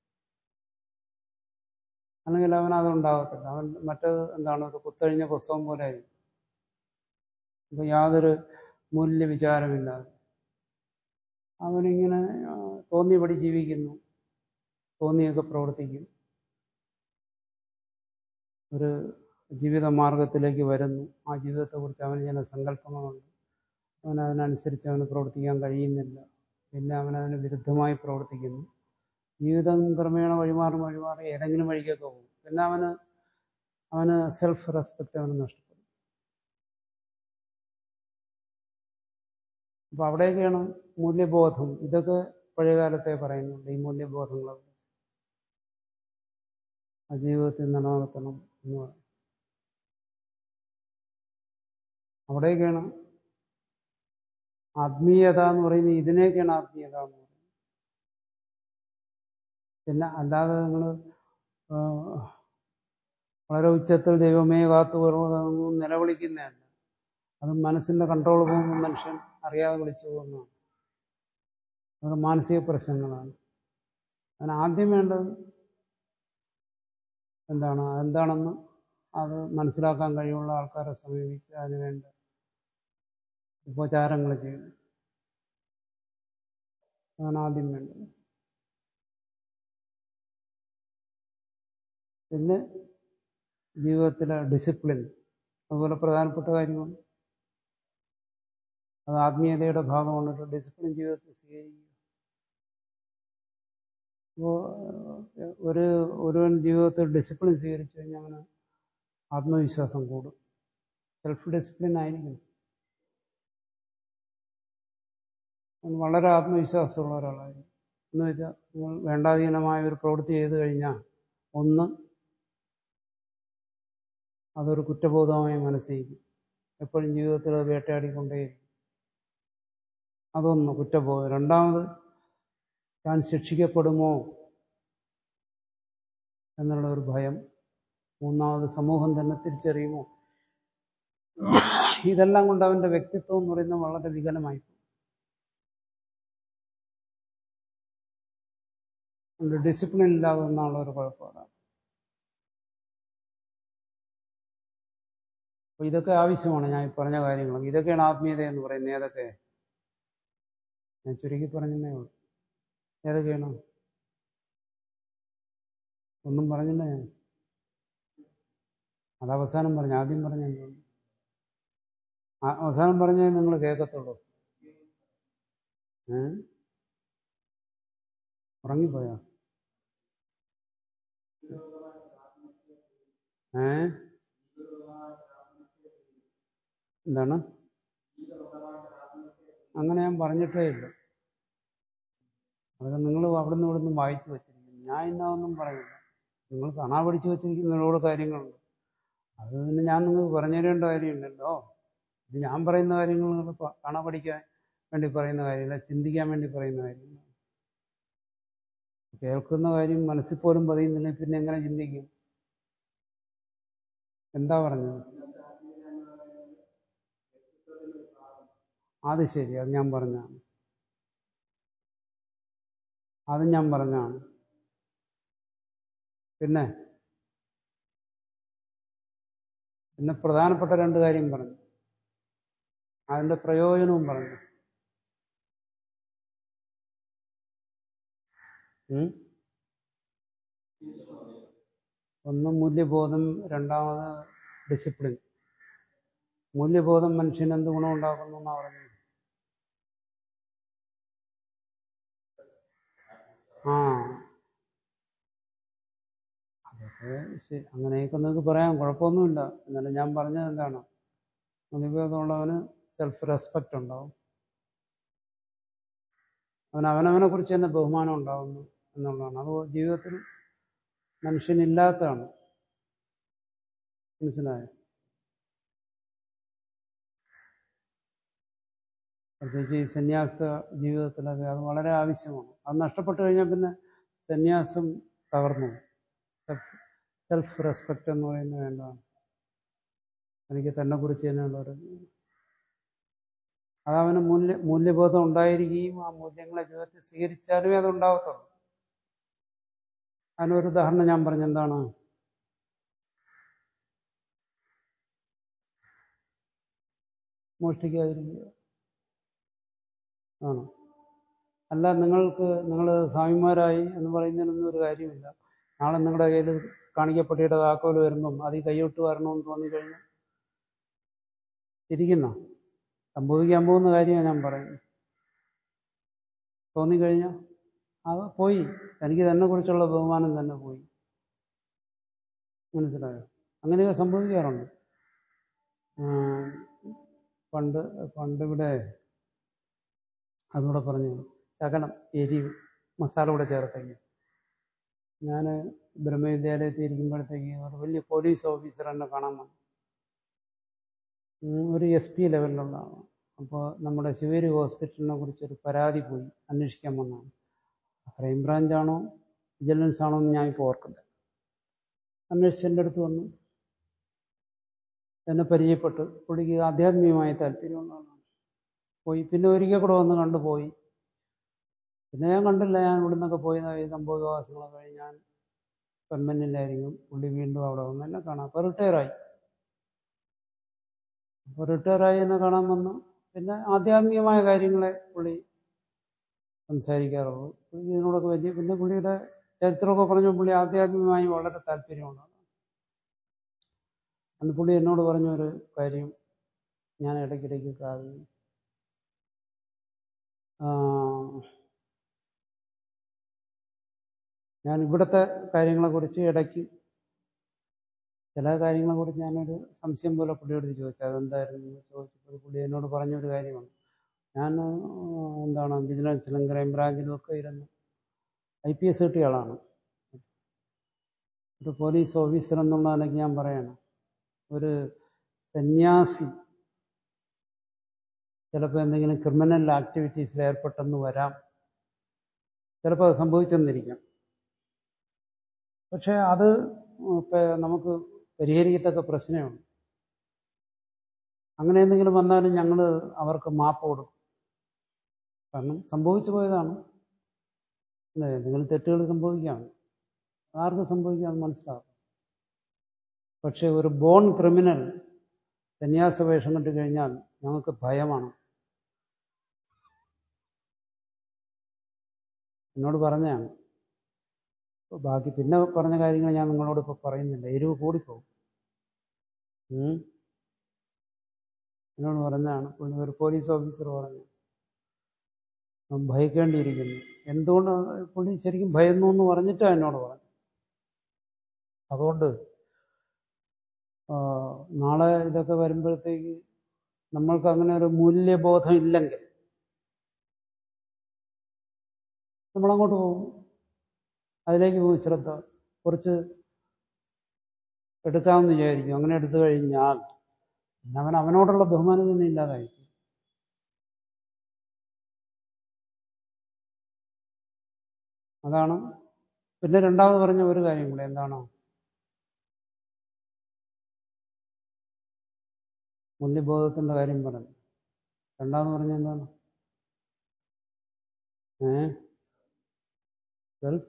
അല്ലെങ്കിൽ അവൻ അതുണ്ടാകത്തില്ല അവൻ മറ്റേത് എന്താണ് ഒരു കുത്തഴിഞ്ഞ പുസ്തകം പോലെ ആയിരിക്കും ഇപ്പൊ യാതൊരു മൂല്യവിചാരമില്ലാതെ അവനിങ്ങനെ ആ, തോന്നിയപടി ജീവിക്കുന്നു തോന്നിയൊക്കെ പ്രവർത്തിക്കും ഒരു ജീവിത മാർഗത്തിലേക്ക് വരുന്നു ആ ജീവിതത്തെക്കുറിച്ച് അവന് ചില സങ്കല്പങ്ങളുണ്ട് അവൻ അതിനനുസരിച്ച് അവന് പ്രവർത്തിക്കാൻ കഴിയുന്നില്ല പിന്നെ അവൻ അതിന് വിരുദ്ധമായി പ്രവർത്തിക്കുന്നു ജീവിതം ക്രമേണ വഴിമാറി വഴിമാറി ഏതെങ്കിലും വഴിക്കൊക്കെ പോകും പിന്നെ അവന് അവന് സെൽഫ് റെസ്പെക്റ്റ് അവന് നഷ്ടപ്പെടും അപ്പൊ അവിടെയൊക്കെയാണ് മൂല്യബോധം ഇതൊക്കെ പഴയകാലത്തെ പറയുന്നുണ്ട് ഈ മൂല്യബോധങ്ങളെ കുറിച്ച് ആ ജീവിതത്തിൽ നിലനിർത്തണം എന്ന് പറയും അവിടെയൊക്കെയാണ് ആത്മീയത എന്ന് പറയുന്നത് ഇതിനെയൊക്കെയാണ് ആത്മീയത എന്ന് പറയുന്നത് പിന്നെ അല്ലാതെ നിങ്ങൾ വളരെ ഉച്ചത്തിൽ ദൈവമേ കാത്തു വരുന്നതൊന്നും നിലവിളിക്കുന്നതല്ല അത് മനസ്സിന്റെ കൺട്രോൾ പോകുമ്പോൾ മനുഷ്യൻ അറിയാതെ വിളിച്ചു പോകുന്നതാണ് അതൊക്കെ മാനസിക പ്രശ്നങ്ങളാണ് അതിന് ആദ്യം വേണ്ടത് എന്താണ് എന്താണെന്ന് അത് മനസ്സിലാക്കാൻ കഴിവുള്ള ആൾക്കാരെ സമീപിച്ച് അതിനുവേണ്ട ഉപചാരങ്ങൾ ചെയ്യണം അതാണ് ആദ്യം വേണ്ടത് പിന്നെ ജീവിതത്തിലെ ഡിസിപ്ലിൻ അതുപോലെ പ്രധാനപ്പെട്ട കാര്യമാണ് അത് ആത്മീയതയുടെ ഭാഗമാണ് ഡിസിപ്ലിൻ ജീവിതത്തിൽ സ്വീകരിക്കുക അപ്പോൾ ഒരു ഒരുവൻ ജീവിതത്തിൽ ഡിസിപ്ലിൻ സ്വീകരിച്ചു കഴിഞ്ഞാൽ അവന് ആത്മവിശ്വാസം കൂടും സെൽഫ് ഡിസിപ്ലിൻ ആയിരിക്കണം അവൻ വളരെ ആത്മവിശ്വാസമുള്ള ഒരാളായിരിക്കും എന്ന് വെച്ചാൽ നിങ്ങൾ വേണ്ടാധീനമായ ഒരു പ്രവൃത്തി ചെയ്തു കഴിഞ്ഞാൽ ഒന്ന് അതൊരു കുറ്റബോധമായി മനസ്സിരിക്കും എപ്പോഴും ജീവിതത്തിൽ അത് വേട്ടയാടിക്കൊണ്ടേയിരിക്കും അതൊന്ന് കുറ്റബോധം രണ്ടാമത് താൻ ശിക്ഷിക്കപ്പെടുമോ എന്നുള്ള ഒരു ഭയം മൂന്നാമത് സമൂഹം തന്നെ തിരിച്ചറിയുമോ ഇതെല്ലാം കൊണ്ട് അവന്റെ വ്യക്തിത്വം എന്ന് പറയുന്നത് വളരെ വികലമായി ഡിസിപ്ലിൻ ഇല്ലാതെ എന്നുള്ള ഒരു കുഴപ്പമാണ് അപ്പൊ ഇതൊക്കെ ആവശ്യമാണ് ഞാൻ ഈ പറഞ്ഞ കാര്യങ്ങൾ ഇതൊക്കെയാണ് ആത്മീയത എന്ന് പറയുന്നത് ഏതൊക്കെ ഞാൻ ചുരുക്കി പറഞ്ഞതേ ഉള്ളൂ ഏതൊക്കെയാണ് ഒന്നും പറഞ്ഞില്ല ഞാൻ അത് അവസാനം പറഞ്ഞു ആദ്യം പറഞ്ഞ എന്താണ് ആ- അവസാനം പറഞ്ഞേ നിങ്ങൾ കേൾക്കത്തുള്ളൂ ഏ ഉറങ്ങിപ്പോയോ ഏ എന്താണ് അങ്ങനെ ഞാൻ പറഞ്ഞിട്ടേ ഇല്ല അതൊക്കെ നിങ്ങൾ അവിടെ നിന്ന് ഇവിടെ നിന്ന് വായിച്ചു വെച്ചിരിക്കുന്നു ഞാൻ ഇന്നതൊന്നും പറയുന്നില്ല നിങ്ങൾ കാണാ പഠിച്ചു വെച്ചിരിക്കുന്ന ഒരുപാട് കാര്യങ്ങളുണ്ട് അത് പിന്നെ ഞാൻ നിങ്ങൾക്ക് പറഞ്ഞു തരേണ്ട കാര്യമുണ്ടല്ലോ ഇത് ഞാൻ പറയുന്ന കാര്യങ്ങൾ നിങ്ങൾ പ- കാണാ പഠിക്കാൻ വേണ്ടി പറയുന്ന കാര്യമില്ല ചിന്തിക്കാൻ വേണ്ടി പറയുന്ന കാര്യമില്ല കേൾക്കുന്ന കാര്യം മനസ്സിൽ പോലും പതിയുന്നില്ല പിന്നെ എങ്ങനെ ചിന്തിക്കും എന്താ പറഞ്ഞത് അത് ശരി അത് ഞാൻ പറഞ്ഞാണ് അത് ഞാൻ പറഞ്ഞാണ് പിന്നെ പിന്നെ പ്രധാനപ്പെട്ട രണ്ട് കാര്യം പറഞ്ഞു അതിന്റെ പ്രയോജനവും പറഞ്ഞു ഉം? ഒന്ന് മൂല്യബോധം രണ്ടാമത് ഡിസിപ്ലിൻ മൂല്യബോധം മനുഷ്യന് എന്ത് ഗുണമുണ്ടാക്കുന്നു എന്നാ പറഞ്ഞത് ആ അത് ശരി അങ്ങനെയൊക്കെ നിങ്ങൾക്ക് പറയാം കുഴപ്പമൊന്നുമില്ല എന്നാലും ഞാൻ പറഞ്ഞത് എന്താണ് മുനിബോധമുള്ളവന് സെൽഫ് റെസ്പെക്റ്റ് ഉണ്ടാവും അവൻ അവനവനെ കുറിച്ച് തന്നെ ബഹുമാനം ഉണ്ടാവുന്നു എന്നുള്ളതാണ് അത് ജീവിതത്തിൽ മനുഷ്യനില്ലാത്തതാണ് മനസ്സിലായോ പ്രത്യേകിച്ച് ഈ സന്യാസ ജീവിതത്തിലൊക്കെ അത് വളരെ ആവശ്യമാണ് അത് നഷ്ടപ്പെട്ടു കഴിഞ്ഞാൽ പിന്നെ സന്യാസം തകർന്നു സെൽഫ് റെസ്പെക്റ്റ് എന്ന് പറയുന്നത് വേണ്ടതാണ് എനിക്ക് തന്നെ കുറിച്ച് തന്നെയുള്ള ഒരു അതവന് മൂല്യ മൂല്യബോധം ഉണ്ടായിരിക്കുകയും ആ മൂല്യങ്ങളെ ജീവിതത്തിൽ സ്വീകരിച്ചാലുമേ അത് ഉണ്ടാവത്തുള്ളൂ അതിനൊരു ഉദാഹരണം ഞാൻ പറഞ്ഞെന്താണ് മോഷ്ടിക്കാതിരിക്കുക ആണ് അല്ല നിങ്ങൾക്ക് നിങ്ങൾ സ്വാമിമാരായി എന്ന് പറയുന്നതിനൊന്നും ഒരു കാര്യമില്ല നാളെ നിങ്ങളുടെ കയ്യിൽ കാണിക്കപ്പെട്ടിയുടെ താക്കോൽ വരുമ്പം അത് ഈ കൈവിട്ട് വരണമെന്ന് തോന്നിക്കഴിഞ്ഞാൽ ഇരിക്കുന്ന സംഭവിക്കാൻ പോകുന്ന കാര്യമാണ് ഞാൻ പറയുന്നത് തോന്നിക്കഴിഞ്ഞാൽ അത് പോയി എനിക്ക് തന്നെ കുറിച്ചുള്ള ബഹുമാനം തന്നെ പോയി മനസ്സിലായോ അങ്ങനെയൊക്കെ സംഭവിക്കാറുണ്ട് പണ്ട് പണ്ടിവിടെ അതുകൂടെ പറഞ്ഞു ശകലം എരിവ് മസാല കൂടെ ചേർത്തേക്ക് ഞാൻ ബ്രഹ്മവിദ്യാലയത്തിൽ ഇരിക്കുമ്പോഴത്തേക്ക് ഒരു വലിയ പോലീസ് ഓഫീസർ എന്നെ കാണാൻ വന്നു ഒരു എസ് പി ലെവലിലുള്ള ആളാണ് അപ്പോൾ നമ്മുടെ ശിവേരി ഹോസ്പിറ്റലിനെ കുറിച്ചൊരു പരാതി പോയി അന്വേഷിക്കാൻ വന്നതാണ് ക്രൈം ബ്രാഞ്ചാണോ വിജിലൻസ് ആണോ എന്ന് ഞാൻ ഇപ്പോൾ ഓർക്കുന്നത് അന്വേഷിച്ച് എൻ്റെ അടുത്ത് വന്നു എന്നെ പരിചയപ്പെട്ടു പുള്ളിക്ക് ആധ്യാത്മികമായ താല്പര്യമുള്ളതാണ് പോയി പിന്നെ ഒരിക്കൽ കൂടെ വന്ന് കണ്ടുപോയി പിന്നെ ഞാൻ കണ്ടില്ല ഞാൻ ഇവിടെ നിന്നൊക്കെ പോയി ഈ സംഭവവികാസങ്ങളൊക്കെ കഴിഞ്ഞ് ഞാൻ പെൺമന്നിലായിരിക്കും പുള്ളി വീണ്ടും അവിടെ വന്ന് എന്നെ കാണാം അപ്പോൾ റിട്ടയറായി അപ്പോൾ റിട്ടയറായി എന്നെ കാണാൻ വന്നു പിന്നെ ആധ്യാത്മികമായ കാര്യങ്ങളെ പുള്ളി സംസാരിക്കാറുള്ളൂ പുള്ളി ഇതിനോടൊക്കെ വലിയ പിന്നെ പുള്ളിയുടെ ചരിത്രമൊക്കെ പറഞ്ഞു പുള്ളി ആധ്യാത്മികമായി വളരെ താല്പര്യമുള്ളതാണ് അന്ന് പുള്ളി എന്നോട് പറഞ്ഞ ഒരു കാര്യം ഞാൻ ഇടയ്ക്കിടയ്ക്ക് കാവ്യം ഞാൻ ഇവിടുത്തെ കാര്യങ്ങളെക്കുറിച്ച് ഇടയ്ക്ക് ചില കാര്യങ്ങളെക്കുറിച്ച് ഞാനൊരു സംശയം പോലെ പുള്ളിയോട് ചോദിച്ചു അതെന്തായിരുന്നു എന്ന് ചോദിച്ചപ്പോൾ പുള്ളി എന്നോട് പറഞ്ഞൊരു കാര്യമാണ് ഞാൻ എന്താണ് വിജിലൻസിലും ക്രൈം ബ്രാഞ്ചിലും ഒക്കെ ഇരുന്ന് ഐ പി എസ് കിട്ടിയ ആളാണ് ഒരു പോലീസ് ഓഫീസർ എന്നുള്ള നിലയ്ക്ക് ഞാൻ പറയണം ഒരു സന്യാസി ചിലപ്പോൾ എന്തെങ്കിലും ക്രിമിനൽ ആക്ടിവിറ്റീസിൽ ഏർപ്പെട്ടെന്ന് വരാം ചിലപ്പോൾ അത് സംഭവിച്ചെന്നിരിക്കാം പക്ഷേ അത് നമുക്ക് പരിഹരിക്കത്തക്ക പ്രശ്നമുണ്ട് അങ്ങനെ എന്തെങ്കിലും വന്നാലും ഞങ്ങൾ അവർക്ക് മാപ്പ് കൊടുക്കും കാരണം സംഭവിച്ചു പോയതാണ് അല്ലേ എന്തെങ്കിലും തെറ്റുകൾ സംഭവിക്കാം ആർക്കും സംഭവിക്കാം മനസ്സിലാവും പക്ഷെ ഒരു ബോൺ ക്രിമിനൽ സന്യാസ വേഷം കണ്ടു കഴിഞ്ഞാൽ ഞങ്ങൾക്ക് ഭയമാണ് എന്നോട് പറഞ്ഞതാണ് ബാക്കി പിന്നെ പറഞ്ഞ കാര്യങ്ങൾ ഞാൻ നിങ്ങളോട് ഇപ്പോൾ പറയുന്നില്ല എരിവ് കൂടിപ്പോകും എന്നോട് പറഞ്ഞതാണ് പുള്ളി ഒരു പോലീസ് ഓഫീസർ പറഞ്ഞു ഭയക്കേണ്ടിയിരിക്കുന്നു എന്തുകൊണ്ട് പുള്ളി ശരിക്കും ഭയന്നു എന്ന് പറഞ്ഞിട്ടാണ് എന്നോട് പറഞ്ഞു അതുകൊണ്ട് നാളെ ഇതൊക്കെ വരുമ്പോഴത്തേക്ക് നമ്മൾക്ക് അങ്ങനെ ഒരു മൂല്യബോധം ഇല്ലെങ്കിൽ നമ്മളങ്ങോട്ട് പോകും അതിലേക്ക് പോകും ശ്രദ്ധ കുറച്ച് എടുക്കാമെന്ന് വിചാരിക്കും അങ്ങനെ എടുത്തു കഴിഞ്ഞാൽ പിന്നെ അവൻ അവനോടുള്ള ബഹുമാനം തന്നെ ഇല്ലാതായി അതാണ് പിന്നെ രണ്ടാമത് പറഞ്ഞ ഒരു കാര്യം കൂടെ എന്താണോ മൂല്യബോധത്തിന്റെ കാര്യം പറഞ്ഞു രണ്ടാമത് പറഞ്ഞ എന്താണ് ഏ സെൽഫ്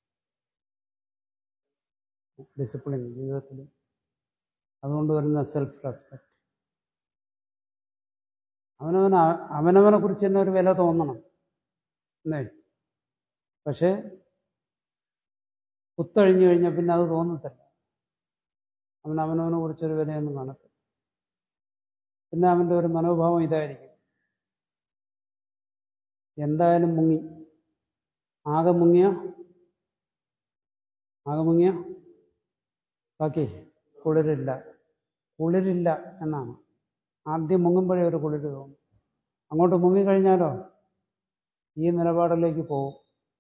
ഡിസിപ്ലിൻ ജീവിതത്തിൽ അതുകൊണ്ട് വരുന്ന സെൽഫ് റെസ്പെക്ട് അവനവൻ അവനവനെ കുറിച്ച് തന്നെ ഒരു വില തോന്നണം എന്നേ പക്ഷേ കുത്തഴിഞ്ഞു കഴിഞ്ഞാൽ പിന്നെ അത് തോന്നത്തില്ല അവൻ അവനവനെ കുറിച്ചൊരു വിലയൊന്നും കാണത്തില്ല പിന്നെ അവൻ്റെ ഒരു മനോഭാവം ഇതായിരിക്കും എന്തായാലും മുങ്ങി ആകെ മുങ്ങിയ ആകെ മുങ്ങിയ ബാക്കി കുളിരില്ല കുളിരില്ല എന്നാണ് ആദ്യം മുങ്ങുമ്പോഴേ ഒരു കുളിര് തോന്നും അങ്ങോട്ട് മുങ്ങിക്കഴിഞ്ഞാലോ ഈ നിലപാടിലേക്ക് പോകും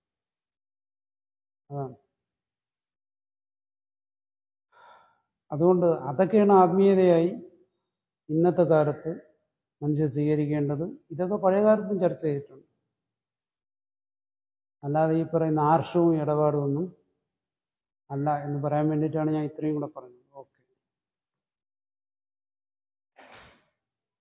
അതാണ് അതുകൊണ്ട് അതൊക്കെയാണ് ആത്മീയതയായി ഇന്നത്തെ കാലത്ത് മനുഷ്യൻ സ്വീകരിക്കേണ്ടത് ഇതൊക്കെ പഴയ കാലത്തും ചർച്ച ചെയ്തിട്ടുണ്ട് അല്ലാതെ ഈ പറയുന്ന ആർഷവും ഇടപാടും ഒന്നും അല്ല എന്ന് പറയാൻ വേണ്ടിയിട്ടാണ് ഞാൻ ഇത്രയും കൂടെ പറഞ്ഞത്